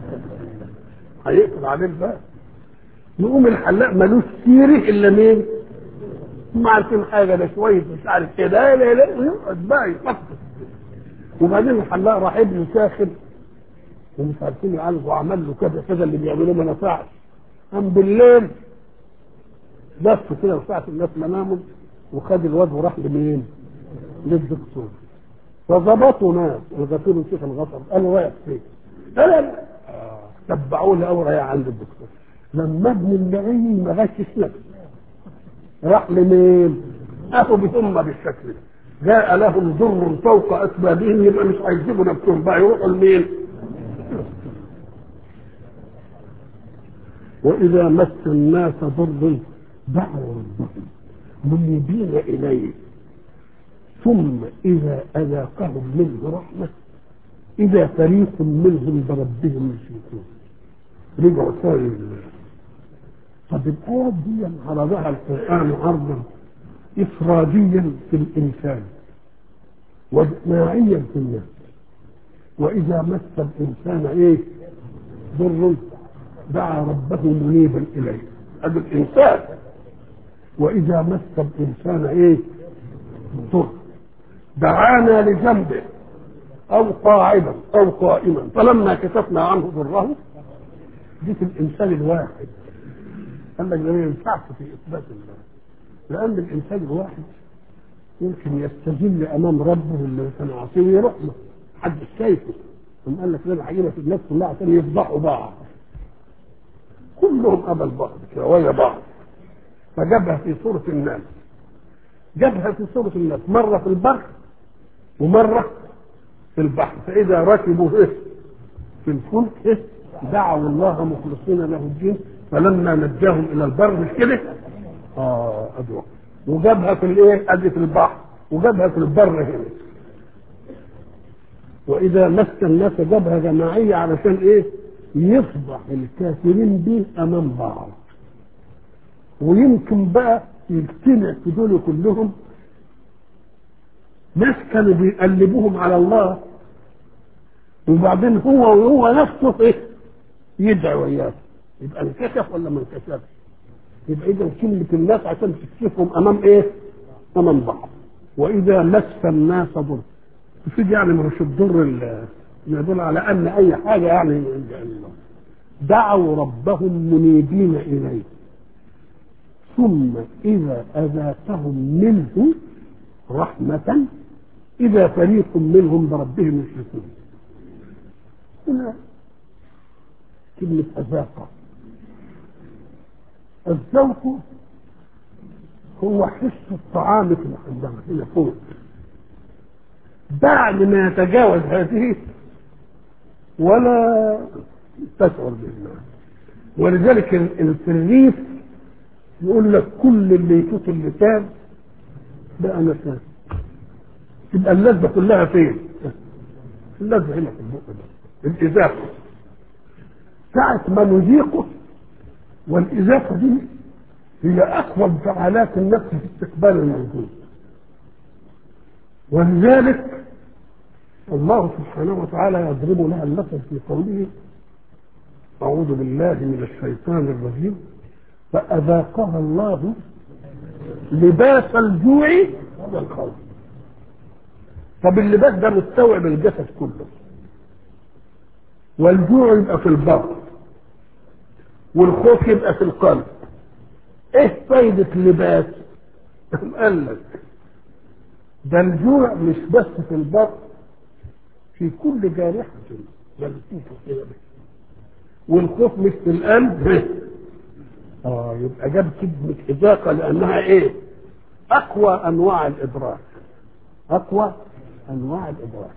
هيقفل عليه بقى يقوم الحلاق ملوش سيره الا مين؟ ما عارفين حاجه ده شويه مش عارف ايه لا لا لا يقعد بقى يفكر وبعدين الحلاق راح ابنه ساخن ومش عارفين يعالجوا وعمل له كذا كذا اللي بيعملوه ما نفعش قام بالليل لف كده وساعة الناس ما ناموا وخد الواد وراح لمين؟ للدكتور فظبطوا ناس الغفير الشيخ الغفر قالوا رايح فين؟ قال تبعوه لاول رايح عند الدكتور لما ابن اللعين ما غشش نفسه راح لمين؟ اهو بهم بالشكل ده جاء لهم ضر فوق اسبابهم يبقى مش هيجيبوا نفسهم بقى يروحوا لمين؟ واذا مس الناس ضر دعوا ربهم منيبين اليه ثم اذا اذاقهم منه رحمه اذا فريق منهم بربهم يشركون رجعوا ثاني طب الايات دي عرضها القران عرضا افراديا في الانسان وجماعيا في الناس واذا مس الانسان ايه ضر دعا ربه منيبا اليه هذا الانسان واذا مس الانسان ايه ضر دعانا لجنبه او قاعدا او قائما فلما كشفنا عنه ضره دي في الانسان الواحد قال لك ده ما ينفعش في اثبات الله لان الانسان الواحد يمكن يستذل امام ربه اللي كان عاصيه ويروح له حد شايفه ثم قال لك انا هجيبها في الناس كلها عشان يفضحوا بعض كلهم قبل بعض كده ويا بعض فجابها في صورة الناس جابها في صورة الناس مرة في البر ومرة في البحر فإذا ركبوا إيه في الفلك إيه دعوا الله مخلصين له الدين فلما نجاهم إلى البر مش كده؟ آه أدوى وجابها في الإيه؟ أدي في البحر وجابها في البر هنا وإذا مس الناس جابها جماعية علشان إيه؟ يفضح الكافرين به امام بعض ويمكن بقى يجتمع في دول كلهم ناس كانوا بيقلبوهم على الله وبعدين هو وهو نفسه ايه يدعي وياه يبقى انكشف ولا ما انكشفش يبقى اذا كلمة الناس عشان تكشفهم امام ايه امام بعض واذا مس الناس ضر تفيد يعني مش الضر يدل على ان اي حاجه يعني الله دعوا ربهم منيبين اليه ثم اذا اذاقهم منه رحمه اذا فريق منهم بربهم يشركون هنا كلمه اذاق الذوق هو حس الطعام في الحنجره هنا فوق بعد ما يتجاوز هذه ولا تشعر بالله ولذلك في الريف يقول لك كل اللي يفوت اللسان بقى نسان تبقى اللذة كلها فين؟ اللذة هنا في البق ده الإزافة ساعة ما نذيقه والإزافة دي هي أقوى انفعالات النفس في استقبال الموجود ولذلك الله سبحانه وتعالى يضرب لها المثل في قوله أعوذ بالله من الشيطان الرجيم فأذاقها الله لباس الجوع والخوف طب اللباس ده مستوعب الجسد كله والجوع يبقى في البطن والخوف يبقى في القلب ايه فايدة اللباس قال لك ده الجوع مش بس في البطن في كل جارحة ملفوفة كده والخوف مش في القلب اه يبقى جاب كلمة إذاقة لأنها إيه؟ أقوى أنواع الإدراك أقوى أنواع الإدراك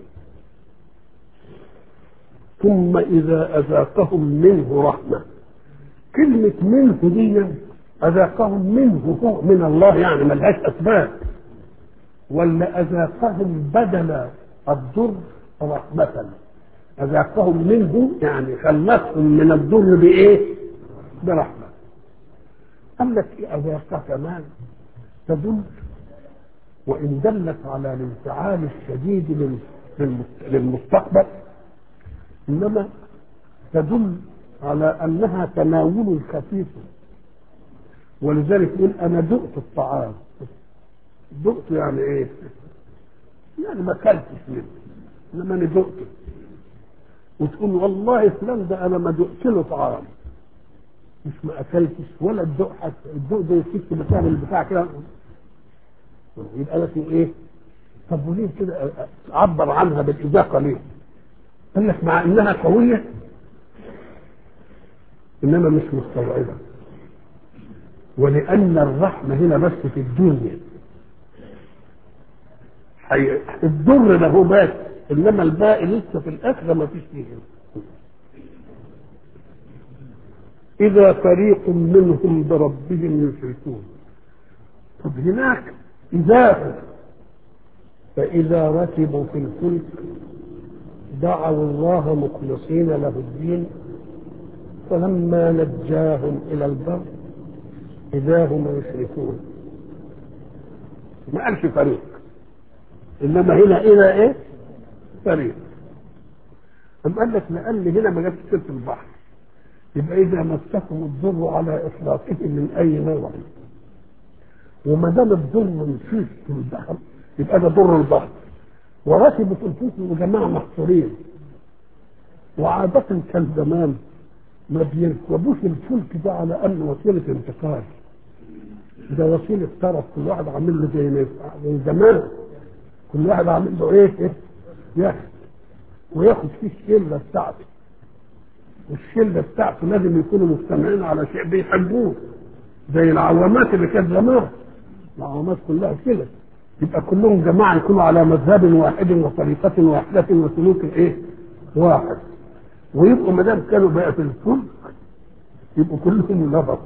ثم إذا أذاقهم منه رحمة كلمة منه دي أذاقهم منه هو من الله يعني ملهاش أسباب ولا أذاقهم بدل الضر رحمة أذاقهم منه يعني خلصهم من الضر بإيه؟ برحمة قال لك إيه أذاق كمان تدل وإن دلت على الانفعال الشديد للمستقبل إنما تدل على أنها تناول خفيف ولذلك يقول أنا دقت الطعام دقت يعني إيه؟ يعني ما أكلتش منه إنما أنا دقته وتقول والله فلان ده أنا ما دقت له طعام مش ما أكلتش ولا الدق حتى الدق ده يسكت مكان البتاع كده يبقى لك إيه؟ طب وليه كده عبر عنها بالإذاقة ليه؟ قال لك مع انها قويه انما مش مستوعبه ولان الرحمه هنا بس في الدنيا حي... الضر له بس انما الباقي لسه في الاخره ما فيش فيه اذا فريق منهم بربهم يشركون طب هناك اذا فاذا ركبوا في الفلك دعوا الله مخلصين له الدين فلما نجاهم الى البر اذا هم يشركون ما قالش فريق انما هنا الى ايه فريق أم قال لك لان هنا ما جابش سيره البحر يبقى اذا مسكم الضر على اطلاقه من اي نوع وما دام الضر مشيت في البحر يبقى ده ضر البحر وركبت الفلك وجماعة محصورين وعادة كان زمان ما بيركبوش الفلك ده على انه وسيلة انتقال ده وسيلة طرف كل واحد عامل له زي زي زمان كل واحد عامل له ايه ايه ياخد وياخد فيه الشلة بتاعته والشلة بتاعته لازم يكونوا مجتمعين على شيء بيحبوه زي العوامات اللي كانت زمان العوامات كلها كده يبقى كلهم جماعة يكونوا على مذهب واحد وطريقة واحدة وسلوك ايه؟ واحد ويبقوا ما دام كانوا بقى في الفلك يبقوا كلهم نبط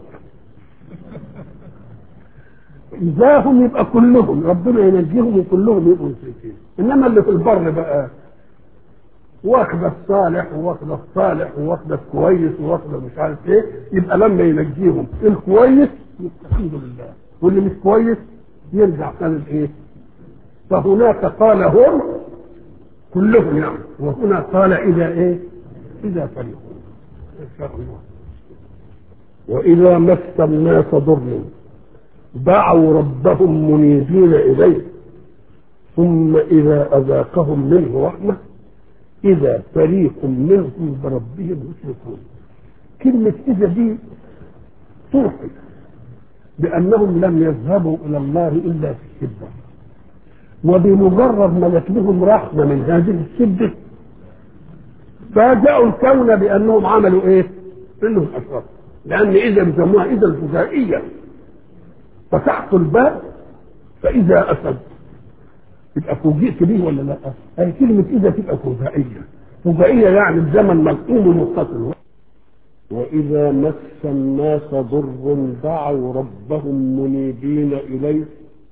إذا هم يبقى كلهم ربنا ينجيهم وكلهم يبقوا مشركين إنما اللي في البر بقى واخده الصالح وواخده الصالح وواخده الكويس وواخده مش عارف ايه يبقى لما ينجيهم الكويس الحمد لله واللي مش كويس يرجع تاني لايه؟ فهناك قال هم كلهم يعني وهنا قال اذا ايه؟ اذا فريقون ان شاء الله واذا مس الناس ضر دعوا ربهم منيبين اليه ثم اذا اذاقهم منه رحمه اذا فريق منهم بربهم يشركون كلمه اذا دي توحي بأنهم لم يذهبوا إلى الله إلا في الشدة وبمجرد ما جت لهم رحمة من هذه الشدة فاجأوا الكون بأنهم عملوا إيه؟ إنهم أشركوا لأن إذا بيسموها إذا الفجائية فتحت الباب فإذا أسد يبقى فوجئت به ولا لا؟ هي كلمة إذا تبقى فجائية فجائية يعني الزمن ملقوم متصل وإذا مس الناس ضر دعوا ربهم منيبين إليه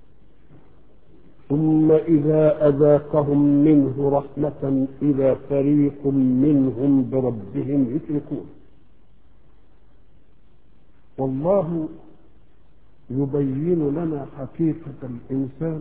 ثم إذا أذاقهم منه رحمة إذا فريق منهم بربهم يشركون والله يبين لنا حقيقة الإنسان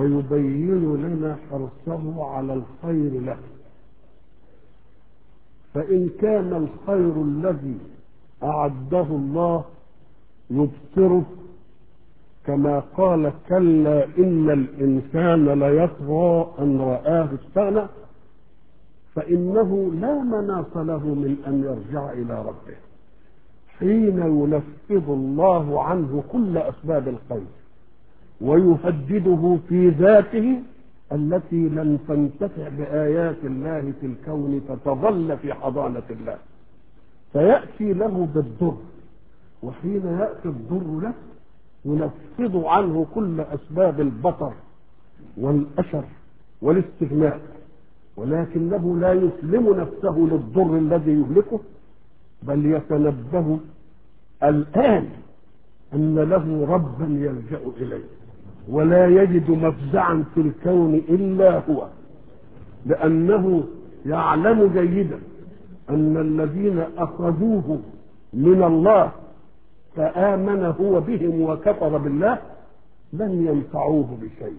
ويبين لنا حرصه على الخير له فإن كان الخير الذي أعده الله يبصره كما قال كلا إن الإنسان ليطغى أن رآه استغنى فإنه لا مناص له من أن يرجع إلى ربه حين ينفذ الله عنه كل أسباب الخير ويهدده في ذاته التي لن تنتفع بآيات الله في الكون فتظل في حضانة الله فيأتي له بالضر وحين يأتي الضر له ينفض عنه كل أسباب البطر والأشر والاستغناء ولكنه لا يسلم نفسه للضر الذي يهلكه بل يتنبه الآن أن له ربا يلجأ إليه ولا يجد مفزعا في الكون إلا هو لأنه يعلم جيدا أن الذين أخذوه من الله فآمن هو بهم وكفر بالله لن ينفعوه بشيء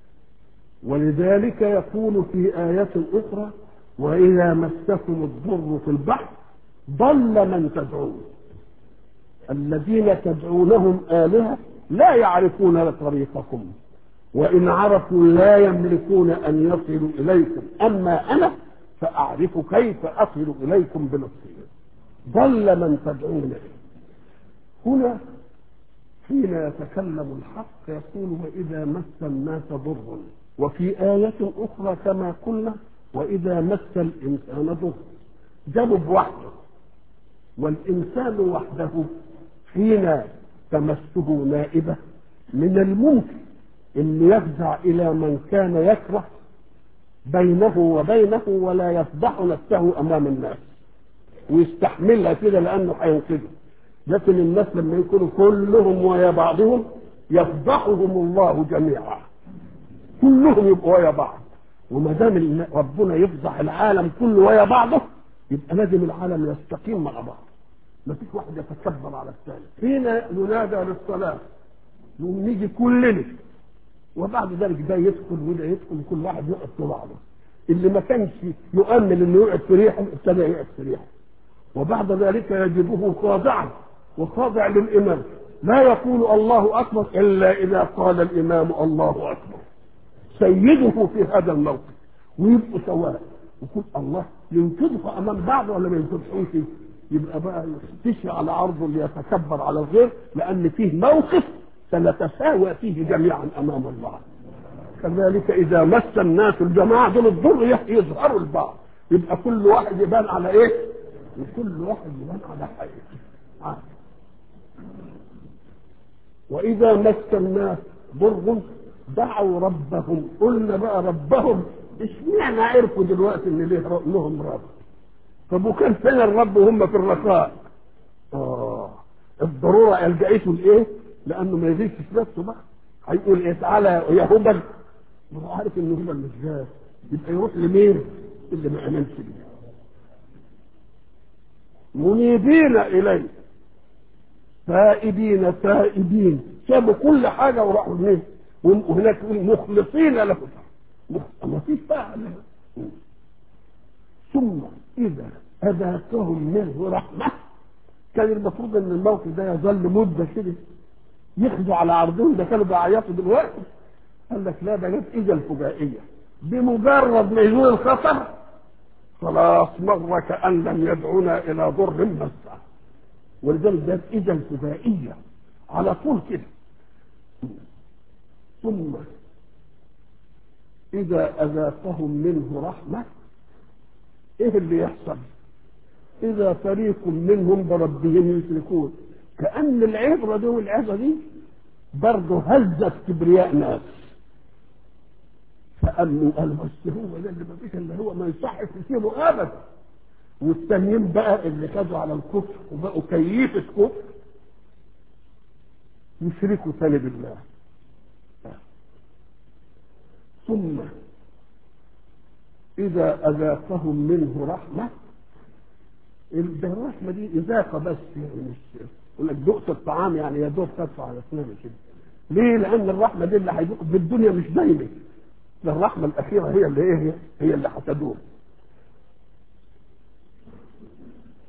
ولذلك يقول في آية أخرى وإذا مسكم الضر في البحر ضل من تدعون الذين تدعونهم آلهة لا يعرفون طريقكم وإن عرفوا لا يملكون أن يصلوا إليكم أما أنا فأعرف كيف أصل إليكم بنفسي ضل من تدعون هنا حين يتكلم الحق يقول وإذا مس الناس ضر وفي آية أخرى كما قلنا وإذا مس الإنسان ضر جابوا بوحده والإنسان وحده حين تمسه نائبة من الممكن أن يفزع إلى من كان يكره بينه وبينه ولا يفضح نفسه أمام الناس ويستحملها كده لأنه هينقذه لكن الناس لما يكونوا كلهم ويا بعضهم يفضحهم الله جميعا كلهم يبقوا ويا بعض وما دام ربنا يفضح العالم كله ويا بعضه يبقى لازم العالم يستقيم مع بعض ما فيش واحد يتكبر على الثاني حين ينادى للصلاة نقوم نيجي كلنا وبعد ذلك ده يدخل وده يدخل كل واحد يقعد في بعضه اللي ما كانش يؤمن انه يقعد في ريحه ابتدى يقعد في ريحه وبعد ذلك يجده خاضعا وخاضع للامام لا يقول الله اكبر الا اذا قال الامام الله اكبر سيده في هذا الموقف ويبقوا سواء يقول الله ينقذه امام بعض ولا ما ينقذهوش يبقى بقى يختشي على عرضه ليتكبر على الغير لان فيه موقف سنتساوى فيه جميعا امام الله كذلك اذا مس الناس الجماعه دول الضر يظهروا البعض يبقى كل واحد يبان على ايه وكل واحد يبان على حقيقه واذا مس الناس ضر دعوا ربهم قلنا بقى ربهم اشمعنى عرفوا دلوقتي ان ليه لهم رب طب وكان فين الرب وهم في الرخاء اه الضروره الجأته لايه لانه ما يغيش في نفسه بقى هيقول ايه تعالى يا هبل ما هو عارف ان هبل مش جاي يبقى يروح لمين اللي ما امنش بيه منيبين اليه تائبين تائبين سابوا كل حاجه وراحوا لمين وهناك يقول مخلصين له ما فيش بقى ثم اذا اذاقهم منه رحمه كان المفروض ان الموقف ده يظل مده كده ياخدوا على عرضهم ده كانوا بيعيطوا دلوقتي قال لك لا ده جت اجل فجائيه بمجرد ما يزول الخطر خلاص مر كان لم يدعونا الى ضر مسه ولذلك جت اجل فجائيه على طول كده ثم إذا أذاقهم منه رحمة إيه اللي يحصل؟ إذا فريق منهم بربهم يشركون كأن العبرة دي والعبرة دي برضه هزت كبرياء ناس فأمنوا قالوا بس هو ده اللي ما فيش إلا هو ما يصحش يسيبه أبدا والتانيين بقى اللي خدوا على الكفر وبقوا كيفة كفر يشركوا تاني بالله ثم إذا أذاقهم منه رحمة ده الرحمة دي إذاقة بس يعني مش يقول لك دقت الطعام يعني يا دوب تدفع على أسناني كده ليه؟ لأن الرحمة دي اللي هيدوق بالدنيا مش دايما ده الرحمة الأخيرة هي اللي إيه هي اللي هتدوم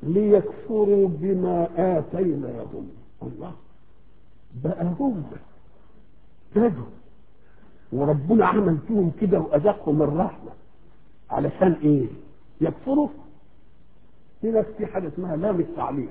ليكفروا بما آتيناهم الله بقى هم زادوا وربنا عمل فيهم كده وأذاقهم الرحمة علشان إيه؟ يكفروا هنا في حاجة اسمها لام التعليل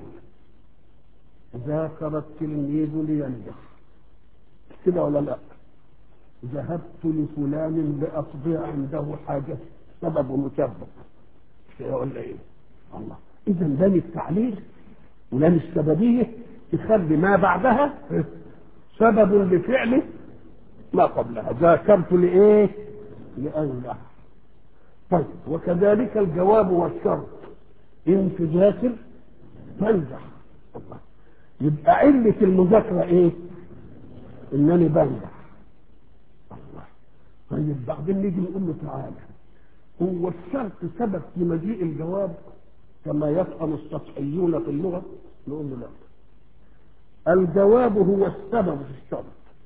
ذاكر التلميذ لينجح كده ولا لا؟ ذهبت لفلان لأقضي عنده حاجة سبب مسبب ولا إيه؟ الله إذا لام التعليل ولام السببية تخلي ما بعدها سبب لفعله ما قبلها ذاكرت لإيه؟ لأنجح طيب وكذلك الجواب والشرط إن تذاكر تنجح الله يبقى علة المذاكرة إيه؟ إنني بنجح الله طيب بعدين نيجي نقول له تعالى هو الشرط سبب في مجيء الجواب كما يفهم السطحيون في اللغة نقول له لا الجواب هو السبب في الشرط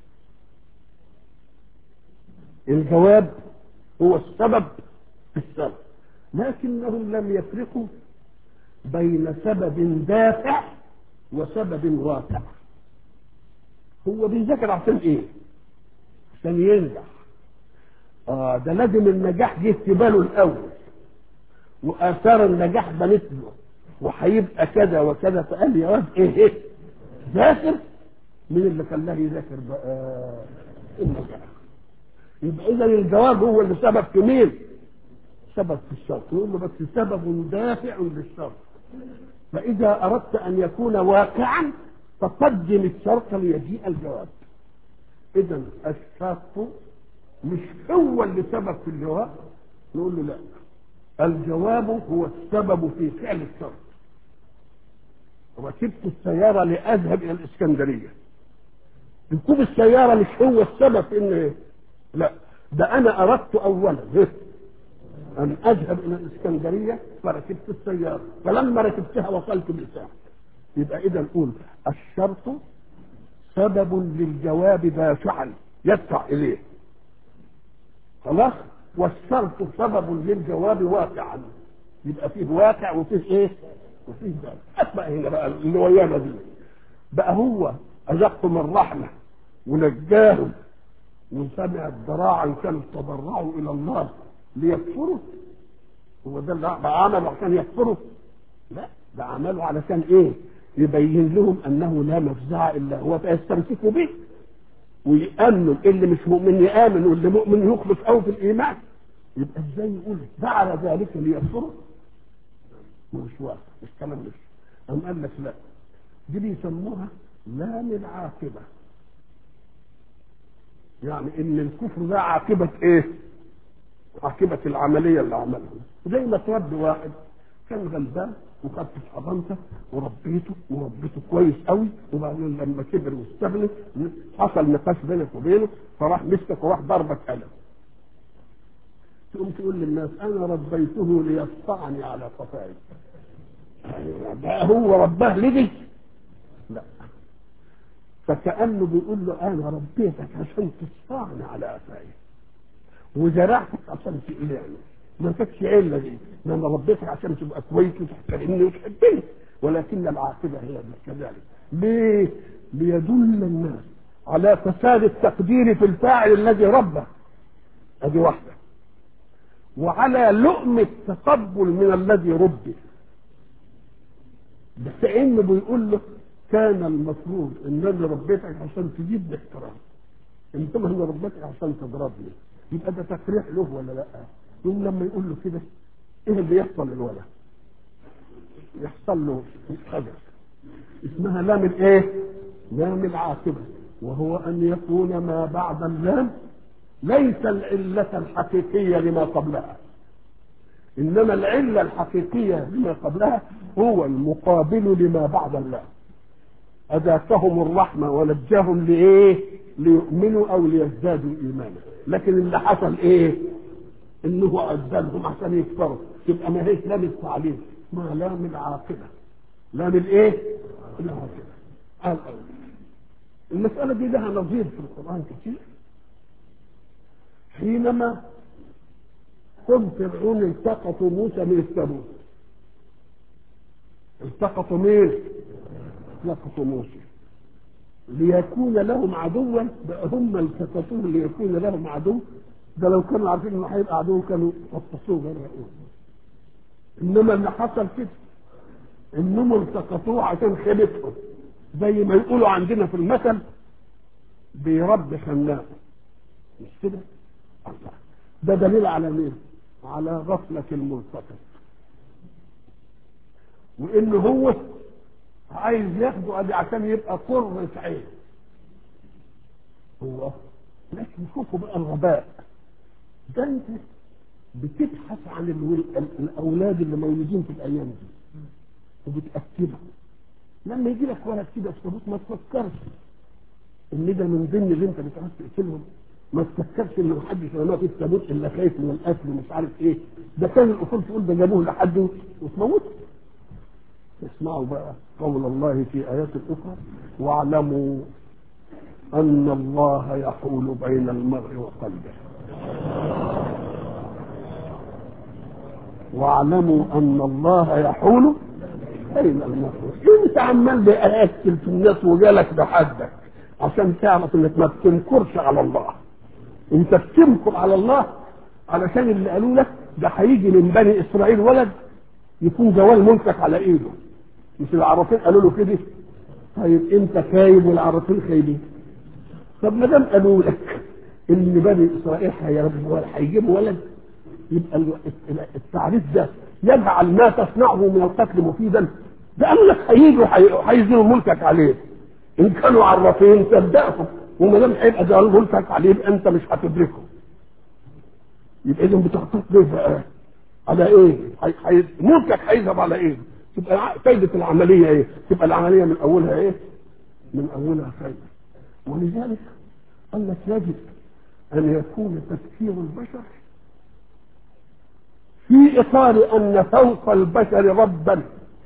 الجواب هو السبب في السبب لكنهم لم يفرقوا بين سبب دافع وسبب واقع هو بيذاكر عشان ايه عشان ينجح اه ده لازم النجاح جه في باله الاول واثار النجاح بنت له وهيبقى كذا وكذا فقال يا واد ايه ايه ذاكر مين اللي خلاه يذاكر بقى النجاح يبقى اذا الجواب هو اللي سبب في مين سبب في الشرط يقول له بس سبب دافع للشرط فاذا اردت ان يكون واقعا فقدم الشرط ليجيء الجواب اذا الشرط مش هو اللي سبب في الجواب نقول له لا الجواب هو السبب في فعل الشرط ركبت السيارة لأذهب إلى الإسكندرية ركوب السيارة مش هو السبب في إن إيه؟ لا ده أنا أردت أولا إيه؟ أن أذهب إلى الإسكندرية فركبت السيارة فلما ركبتها وصلت بالساعة يبقى إذا نقول الشرط سبب للجواب دافعا يدفع إليه خلاص والشرط سبب للجواب واقعا يبقى فيه واقع وفيه ايه وفيه ذلك اسمع هنا بقى اللي ويانا دي بقى هو اذقهم الرحمه ونجاهم وسمع ذراعا كانوا تضرعوا الى الله ليكفروا هو ده اللي عمله عشان يكفروا لا ده عمله علشان ايه يبين لهم انه لا مفزع الا هو فيستمسكوا به ويأمنوا اللي مش مؤمن يآمن واللي مؤمن يخلص قوي في الإيمان يبقى ازاي يقول فعل ذلك ليكفروا مش واقع مش كلام مش أم قال لك لا دي بيسموها لام العاقبة يعني ان الكفر ده عاقبة ايه عاقبة العملية اللي عملها زي ما تربي واحد كان غلبان وخدت حضانته وربيته وربيته كويس قوي وبعدين لما كبر واستغنى حصل نقاش بينك وبينه فراح مسكك وراح ضربك قلم تقوم تقول للناس انا ربيته ليقطعني على قفاي هو رباه لدي لا فكأنه بيقول له انا ربيتك عشان تصفعني على قفاي وزرعتك عشان تقلعني ما كانتش عله دي ما انا ربيتك عشان تبقى كويس وتحترمني وتحبني ولكن العاقبه هي كذلك ليه؟ ليدل الناس على فساد التقدير في الفاعل الذي ربه ادي واحده وعلى لؤم التقبل من الذي ربي بس انه بيقول له كان المفروض ان انا ربيتك عشان تجيب لي احترام انتما انا ربيتك عشان تضربني يبقى ده تفريح له ولا لا؟ يوم لما يقول له كده ايه اللي يحصل للولد يحصل له حاجه اسمها لام الايه لام العاقبه وهو ان يكون ما بعد اللام ليس العلة الحقيقية لما قبلها إنما العلة الحقيقية لما قبلها هو المقابل لما بعد اللام أذاقهم الرحمة ونجاهم لإيه؟ ليؤمنوا أو ليزدادوا إيمانا لكن اللي حصل إيه؟ انه عذبهم عشان يكفروا تبقى ما هيش لام التعليم اسمها لام العاقبه لام الايه؟ العاقبه قال المسألة دي لها نظير في القرآن كتير حينما قوم فرعون التقطوا موسى من التابوت التقطوا مين؟ التقطوا موسى ليكون لهم عدوا بقى هم التقطوه ليكون لهم عدو ده لو كانوا عارفين انه هيبقى عدو كانوا قطصوه غرقوه انما اللي حصل كده انهم التقطوه عشان خيبتهم زي ما يقولوا عندنا في المثل بيربي خناق مش كده؟ الله ده دليل على مين؟ على غفلة الملتقط وإن هو عايز ياخده أدي عشان يبقى قرة عين هو لكن شوفوا بقى الغباء ده أنت بتبحث عن الول... الأولاد اللي مولودين في الأيام دي وبتأكدهم لما يجي لك ولد كده في ثبوت ما تفكرش ان ده من ضمن اللي انت بتعرف تقتلهم ما تفكرش ان محدش رماه في التابوت الا خايف من القتل ومش عارف ايه ده كان الاصول تقول ده جابوه لحد وتموته اسمعوا بقى قول الله في ايات اخرى واعلموا ان الله يحول بين المرء وقلبه واعلموا ان الله يحول بين المرء انت عمال بأكل في الناس وجالك بحدك عشان تعرف انك ما بتنكرش على الله انت بتنكر على الله علشان اللي قالوا لك ده هيجي من بني اسرائيل ولد يكون جوال ملكك على ايده مش العرافين قالوا له كده طيب انت خايب والعرافين خايبين طب ما دام قالوا لك ان بني اسرائيل هيجيبوا ولد يبقى التعريف ده يجعل ما تصنعه من القتل مفيدا ده قالوا لك هيجوا هيزنوا ملكك عليه ان كانوا عرافين صدقهم وما دام هيبقى ده ملكك عليه يبقى انت مش هتدركه يبقى اذا بتخطط ليه بقى؟ على ايه؟ حي... ملكك هيذهب على ايه؟ تبقى فايدة العملية ايه؟ تبقى العملية من اولها ايه؟ من اولها فايدة ولذلك قال لك يجب ان يكون تفكير البشر في اطار ان فوق البشر ربا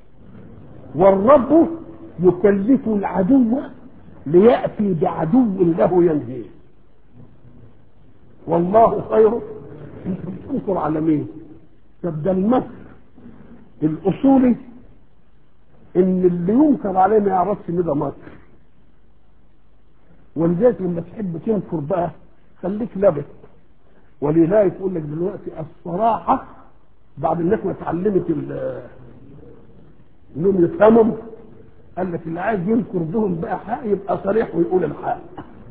والرب يكلف العدو لياتي بعدو له ينهيه والله خير انت بتنكر على مين طب ده المثل الاصولي ان اللي ينكر عليه ما يعرفش ان ده مكر ولذلك لما تحب تنكر بقى خليك لبس ولذلك يقول لك دلوقتي الصراحه بعد الناس ما اتعلمت انهم يفهموا قال لك اللي عايز ينكر بهم بقى حق يبقى صريح ويقول الحق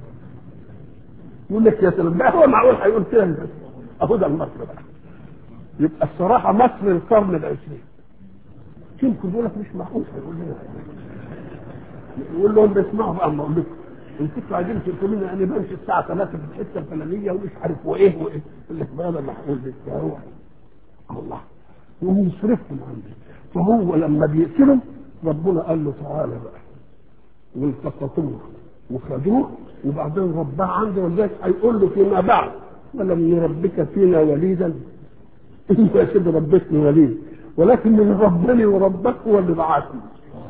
يقول لك يا سلام ده هو معقول هيقول كده اهو ده المصر بقى يبقى الصراحه مصر القرن العشرين يمكن يقول لك مش معقول هيقول لنا يقول لهم بيسمعوا بقى اما اقول لكم ان كنتوا عايزين تقولوا لنا انا بمشي الساعه 3 في الحته الفلانيه ومش عارف وايه وايه يقول لك بقى ده معقول ده هو الله يقوم يصرفهم عنده فهو لما بيقتلهم ربنا قال له تعالى بقى والتقطوه وخدوه وبعدين رباه عنده ولذلك هيقول له فيما بعد ولم نربك فينا وليدا انت يا سيدي ربتني وليد ولكن اللي ربني وربك هو اللي بعثني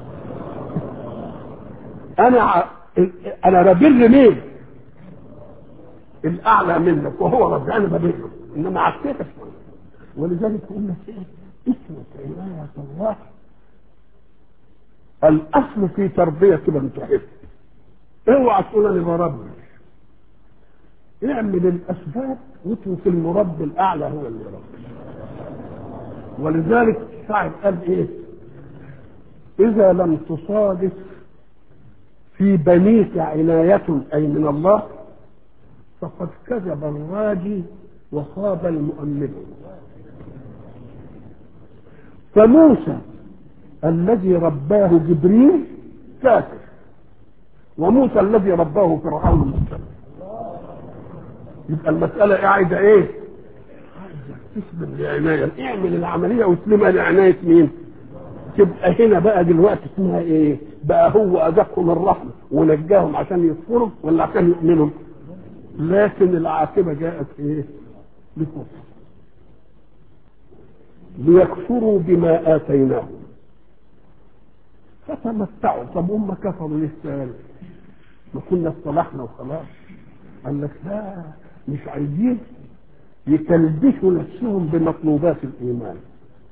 انا ع... انا ببر مين الاعلى منك وهو ربي انا ببره انما عكيتك ولذلك يقول لك ايه اسمك عناية الله الاصل في تربية من تحب اوعى تقول انا بربي اعمل الاسباب واترك المربي الاعلى هو اللي يربي ولذلك سعد قال ايه اذا لم تصادف في بنيك عناية اي من الله فقد كذب الراجي وخاب المؤمن فموسى الذي رباه جبريل كافر وموسى الذي رباه فرعون مسلم يبقى المسألة قاعدة ايه؟ تسلم لعناية اعمل العملية واسلمها لعناية مين؟ تبقى هنا بقى دلوقتي اسمها ايه؟ بقى هو أذقهم الرحمة ونجاهم عشان يكفروا ولا عشان يؤمنوا؟ لكن العاقبة جاءت ايه؟ لكفر ليكفروا بما آتيناهم فتمتعوا طب هم كفروا لسه ما كنا اصطلحنا وخلاص قال لك لا مش عايزين يكلبشوا نفسهم بمطلوبات الايمان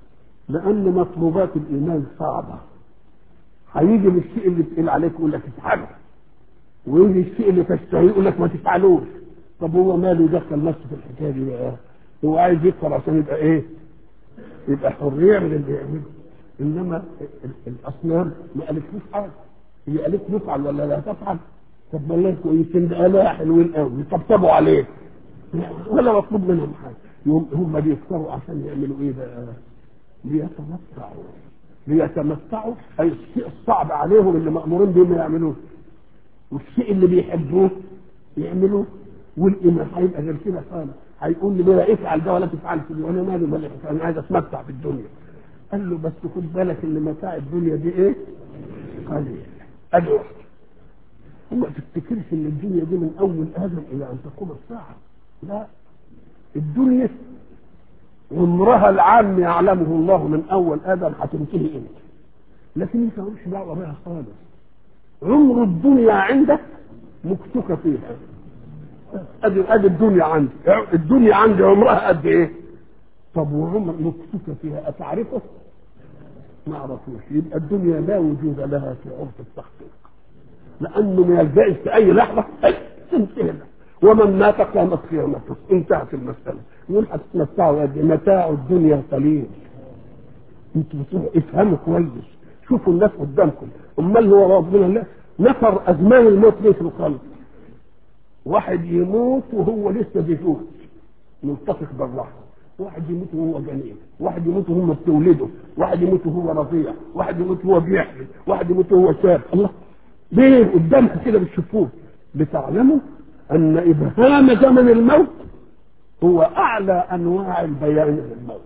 لان مطلوبات الايمان صعبه هيجي للشيء اللي تقيل عليك يقول لك افعله ويجي الشيء اللي تشتهيه يقول لك ما تفعلوش طب هو ماله يدخل نفسه في الحكايه دي بقى هو عايز يكفر عشان يبقى ايه يبقى حريه من اللي يعمله انما الاصنام ما قالتلوش حاجه هي قالت له افعل ولا لا تفعل طب ما الله كويسين ده لا حلوين قوي يطبطبوا عليه ولا مطلوب منهم حاجه يوم هم بيفطروا عشان يعملوا ايه بقى ليتمتعوا ليتمتعوا اي الشيء الصعب عليهم اللي مامورين بيه ما يعملوه والشيء اللي بيحبوه يعملوه والايمان هيبقى غير كده خالص هيقول لي لا افعل ده ولا تفعل كده وانا مالي مالي انا عايز اتمتع بالدنيا قال له بس خد بالك ان متاع الدنيا دي ايه؟ قليل ادي واحده وما تفتكرش ان الدنيا دي من اول ادم الى ان تقوم الساعه لا الدنيا عمرها العام يعلمه الله من اول ادم هتنتهي امتى لكن انت مالكش دعوه بها خالص عمر الدنيا عندك مكتوكه فيها ادي ادي الدنيا عندي الدنيا عندي عمرها قد ايه طب وعمر مكتوكه فيها اتعرفه ما اعرفوش يبقى الدنيا لا وجود لها في عرف التحقيق لانه ما يلجأش في اي لحظه تنتهي ومن مات قامت قيامته انتهت المساله يقول هتتمتعوا قد متاع الدنيا قليل انتوا بتقولوا افهموا كويس شوفوا الناس قدامكم امال هو ربنا الله نفر ازمان الموت ليه في الخلق واحد يموت وهو لسه بيفوت ملتصق بالرحم واحد يموت وهو جنين واحد يموت وهم بتولده واحد يموت وهو رضيع واحد يموت وهو بيحمل واحد يموت وهو شاب الله ليه قدامكم كده بتشوفوه لتعلموا ان ابهام زمن الموت هو اعلى انواع البيان للموت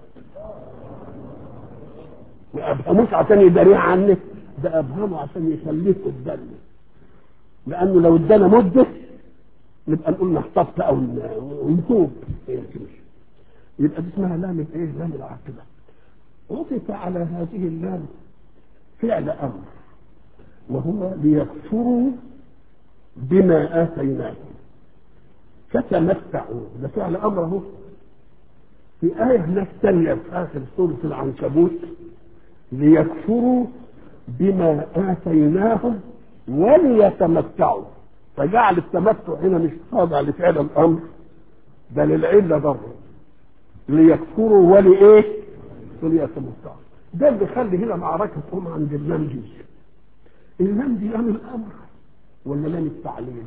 ما ابهموش عشان يداريه عنك ده ابهمه عشان يخليك قدامه لانه لو ادانا مده نبقى نقول نحتفظ او ونتوب يبقى دي اسمها لام الايه؟ لام العاقبه. عطف على هذه اللام فعل امر وهو ليكفروا بما اتيناهم فتمتعوا ده فعل امر اهو في آية هناك ثانية في آخر سورة العنكبوت ليكفروا بما آتيناهم وليتمتعوا فجعل التمتع هنا مش خاضع لفعل الأمر ده للعلة بره ليكفروا ولإيه؟ وليتمتعوا ده اللي يخلي هنا معركة تقوم عند اللام دي اللام دي لام الأمر ولا لام التعليل؟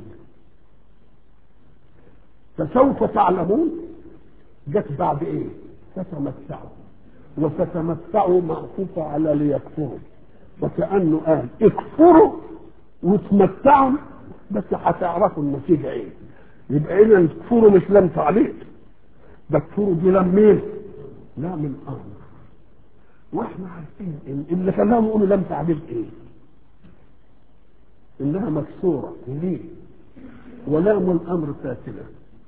فسوف تعلمون جت بعد ايه؟ فتمتعوا وفتمتعوا معطوفة على ليكفروا وكأنه قال اكفروا وتمتعوا بس هتعرفوا النتيجة ايه يبقى اذا كفروا مش لام تعليق ده كفروا دي لام مين؟ لام الامر واحنا عارفين ان اللي خلاهم يقولوا لام تعليق ايه؟ انها مكسوره ليه؟ ولام الامر ساكنه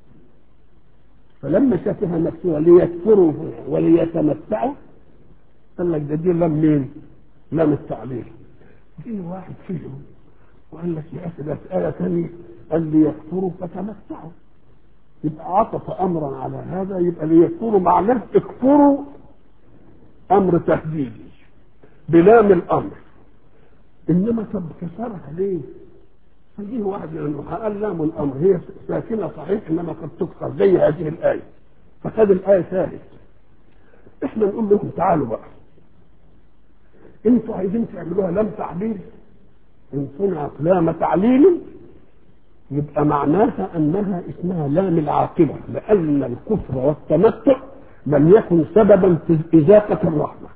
فلما شافها مكسوره ليكفروا وليتمتعوا قال لك ده دي لام مين؟ لام التعليق دي واحد فيهم وقال لك يا اخي ده في ايه ثانيه قال ليكفروا فتمتعوا يبقى عطف امرا على هذا يبقى ليكفروا معناه اكفروا امر تهديدي بلام الامر انما طب كسرها ليه؟ فجيه واحد لانه قال لام الامر هي ساكنه صحيح انما قد تكسر زي هذه الايه فخد الايه ثالث احنا نقول لهم تعالوا بقى انتوا عايزين تعملوها لام تعليل ان صنعت لام تعليل يبقى معناها انها اسمها لام العاقبه لان الكفر والتمتع لم يكن سببا في ازاقه الرحمه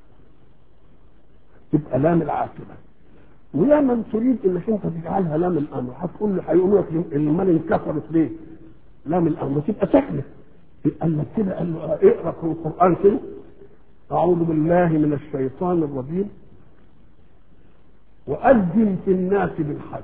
تبقى لام العاقبه ويا من تريد انك انت تجعلها لام الامر هتقول له هيقولوا لك المال انكسرت ليه؟ لام الامر تبقى سهله قال لك كده قال له اقرا في القران كده اعوذ بالله من الشيطان الرجيم وأذن في الناس بالحج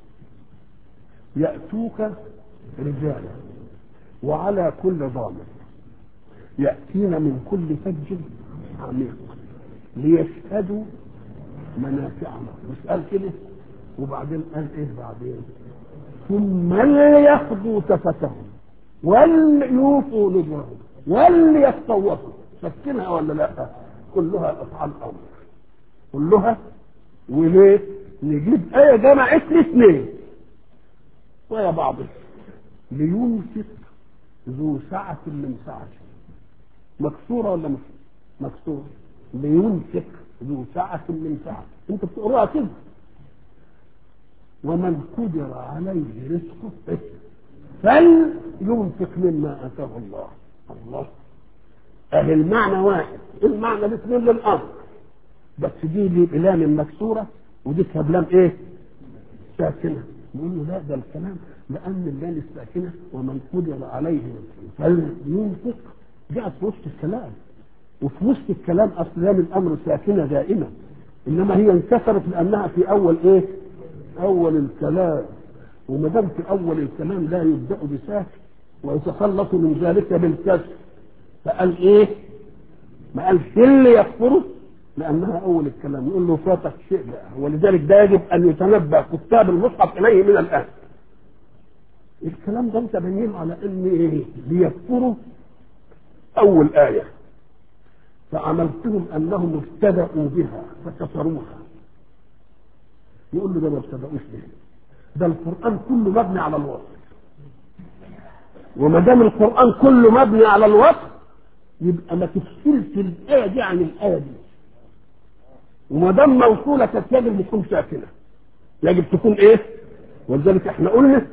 يأتوك رجالا وعلى كل ضامر يأتين من كل فج عميق ليشهدوا منافع مش قال كده وبعدين قال ايه بعدين ثم ليقضوا تفتهم وليوفوا نذرهم وليطوفوا سكنها ولا لا كلها افعال امر كلها وليه نجيب ايه جمعت لي اثنين ويا بعض لينفق ذو سعة من سعته مكسورة ولا مش مكسورة لينفق ذو سعة من سعته انت بتقراها كده ومن قدر عليه رزقه فلينفق مما اتاه الله الله اهل المعنى واحد المعنى الاثنين للامر بس دي لي بلام مكسوره ودي بلام ايه ساكنه نقول له لا ده الكلام لان اللام الساكنه ومن قدر عليه فلينفق جاءت في وسط الكلام وفي وسط الكلام اصل لام الامر ساكنه دائما انما هي انكسرت لانها في اول ايه اول الكلام وما دام في اول الكلام لا يبدا بساكن ويتخلص من ذلك بالكسر فقال ايه ما قالش اللي يكفره لانها اول الكلام يقول له فاتك شيء بقى ولذلك ده يجب ان يتنبه كتاب المصحف اليه من الان الكلام ده انت بين على ان ايه ليكفروا اول ايه فعملتهم انهم ابتدأوا بها فكفروها يقول له ده ما ابتدأوش بها ده القرآن كله مبني على الوصف وما دام القرآن كله مبني على الوصف يبقى ما تفصلش الآية دي عن الآية دي وما دام موصولة كانت يجب تكون ساكنة يجب تكون إيه؟ ولذلك إحنا قلنا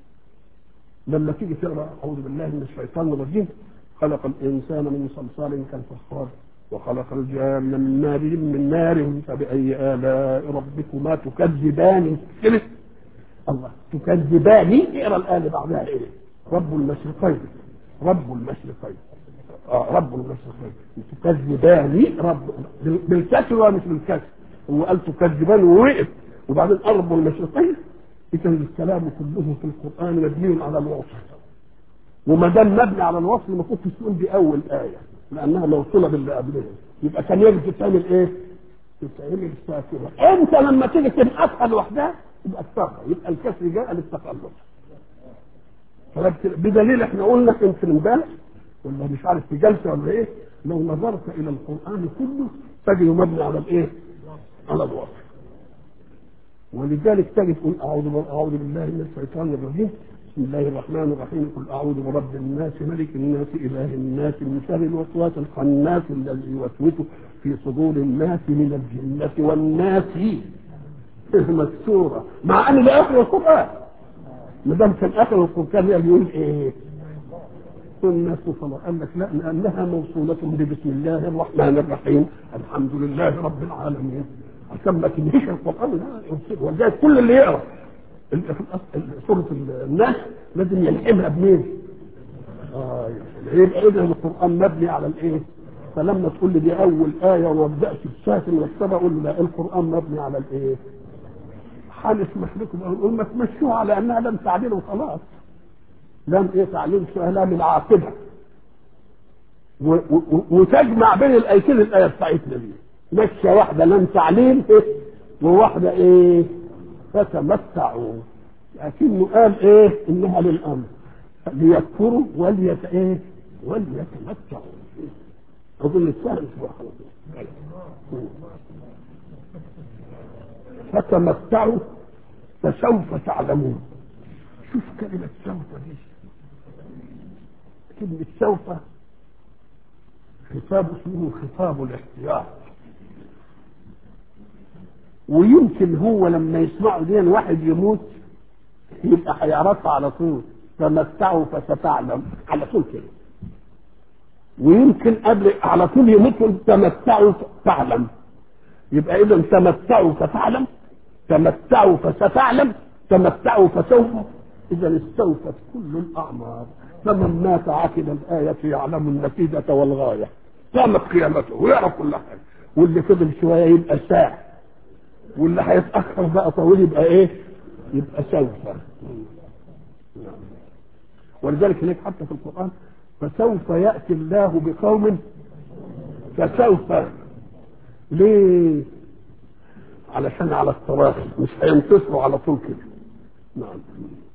لما تيجي تقرأ أعوذ بالله من الشيطان الرجيم خلق الإنسان من صلصال كالفخار وخلق الجان من نار من نار فبأي آلاء ربكما تكذبان كده الله تكذبان اقرا الآية اللي بعدها إيه؟ رب المشرقين رب المشرقين آه رب المشرقين تكذبان رب بالكسر ولا مش بالكسر هو قال تكذبان ووقف وبعدين رب المشرقين اذا الكلام كله في القران مبني على الوصف وما دام مبني على الوصف ما كنتش تقول دي اول ايه لانها موصوله باللي قبلها يبقى كان يجب تتعمل ايه؟ تتعمل ساكنه انت لما تيجي تنقصها لوحدها يبقى الساقه يبقى الكسر جاء للتخلص بدليل احنا قلنا يمكن امبارح ولا مش عارف في جلسه ولا ايه لو نظرت الى القران كله تجد مبني على الايه؟ على الوصف ولذلك تجد تقول اعوذ اعوذ بالله من الشيطان الرجيم بسم الله الرحمن الرحيم قل اعوذ برب الناس ملك الناس اله الناس من شر الوسواس الخناس الذي يوسوس في صدور الناس من الجنه والناس مكسوره مع ان لاخر القران ما دام كان اخر القران يقول ايه؟ الناس صلاة قال لك لا لأنها موصولة ببسم الله الرحمن الرحيم الحمد لله رب العالمين عشان ما تنهيش القرآن لا ولذلك كل اللي يقرأ سورة الناس لازم يلحمها بمين؟ آه يبقى إذا القرآن مبني على الإيه؟ فلما تقول لي دي أول آية وابدأت بساكن والسبع أقول لا القرآن مبني على الإيه؟ هنسمح لكم أقول ما تمشوها على أنها لم تعديل وخلاص لم ايه تعليم لام العاقبه وتجمع بين الايتين الايه بتاعتنا دي ماشيه واحده لم تعليم إيه؟ وواحده ايه فتمتعوا لكنه قال ايه انها للامر ليكفروا وليت ايه وليتمتعوا اظن السهل خلاص فتمتعوا فسوف تعلمون شوف كلمة سوف دي كلمة سوف خطاب اسمه خطاب الاحتياط ويمكن هو لما يسمعوا دي واحد يموت يبقى هيعرفها على طول تمتعوا فستعلم على طول كده ويمكن قبل على طول يموت تمتعوا تعلم يبقى اذا تمتعوا فتعلم تمتعوا فستعلم تمتعوا فسوف اذا استوفت كل الاعمار فمن مات عقب الايه يعلم النتيجه والغايه قامت قيامته ويعرف كل حاجه واللي فضل شويه يبقى ساعه واللي هيتاخر بقى طويل يبقى ايه؟ يبقى سوف ولذلك هناك حتى في القران فسوف ياتي الله بقوم فسوف ليه؟ علشان على التراخي مش هينتصروا على طول كده نعم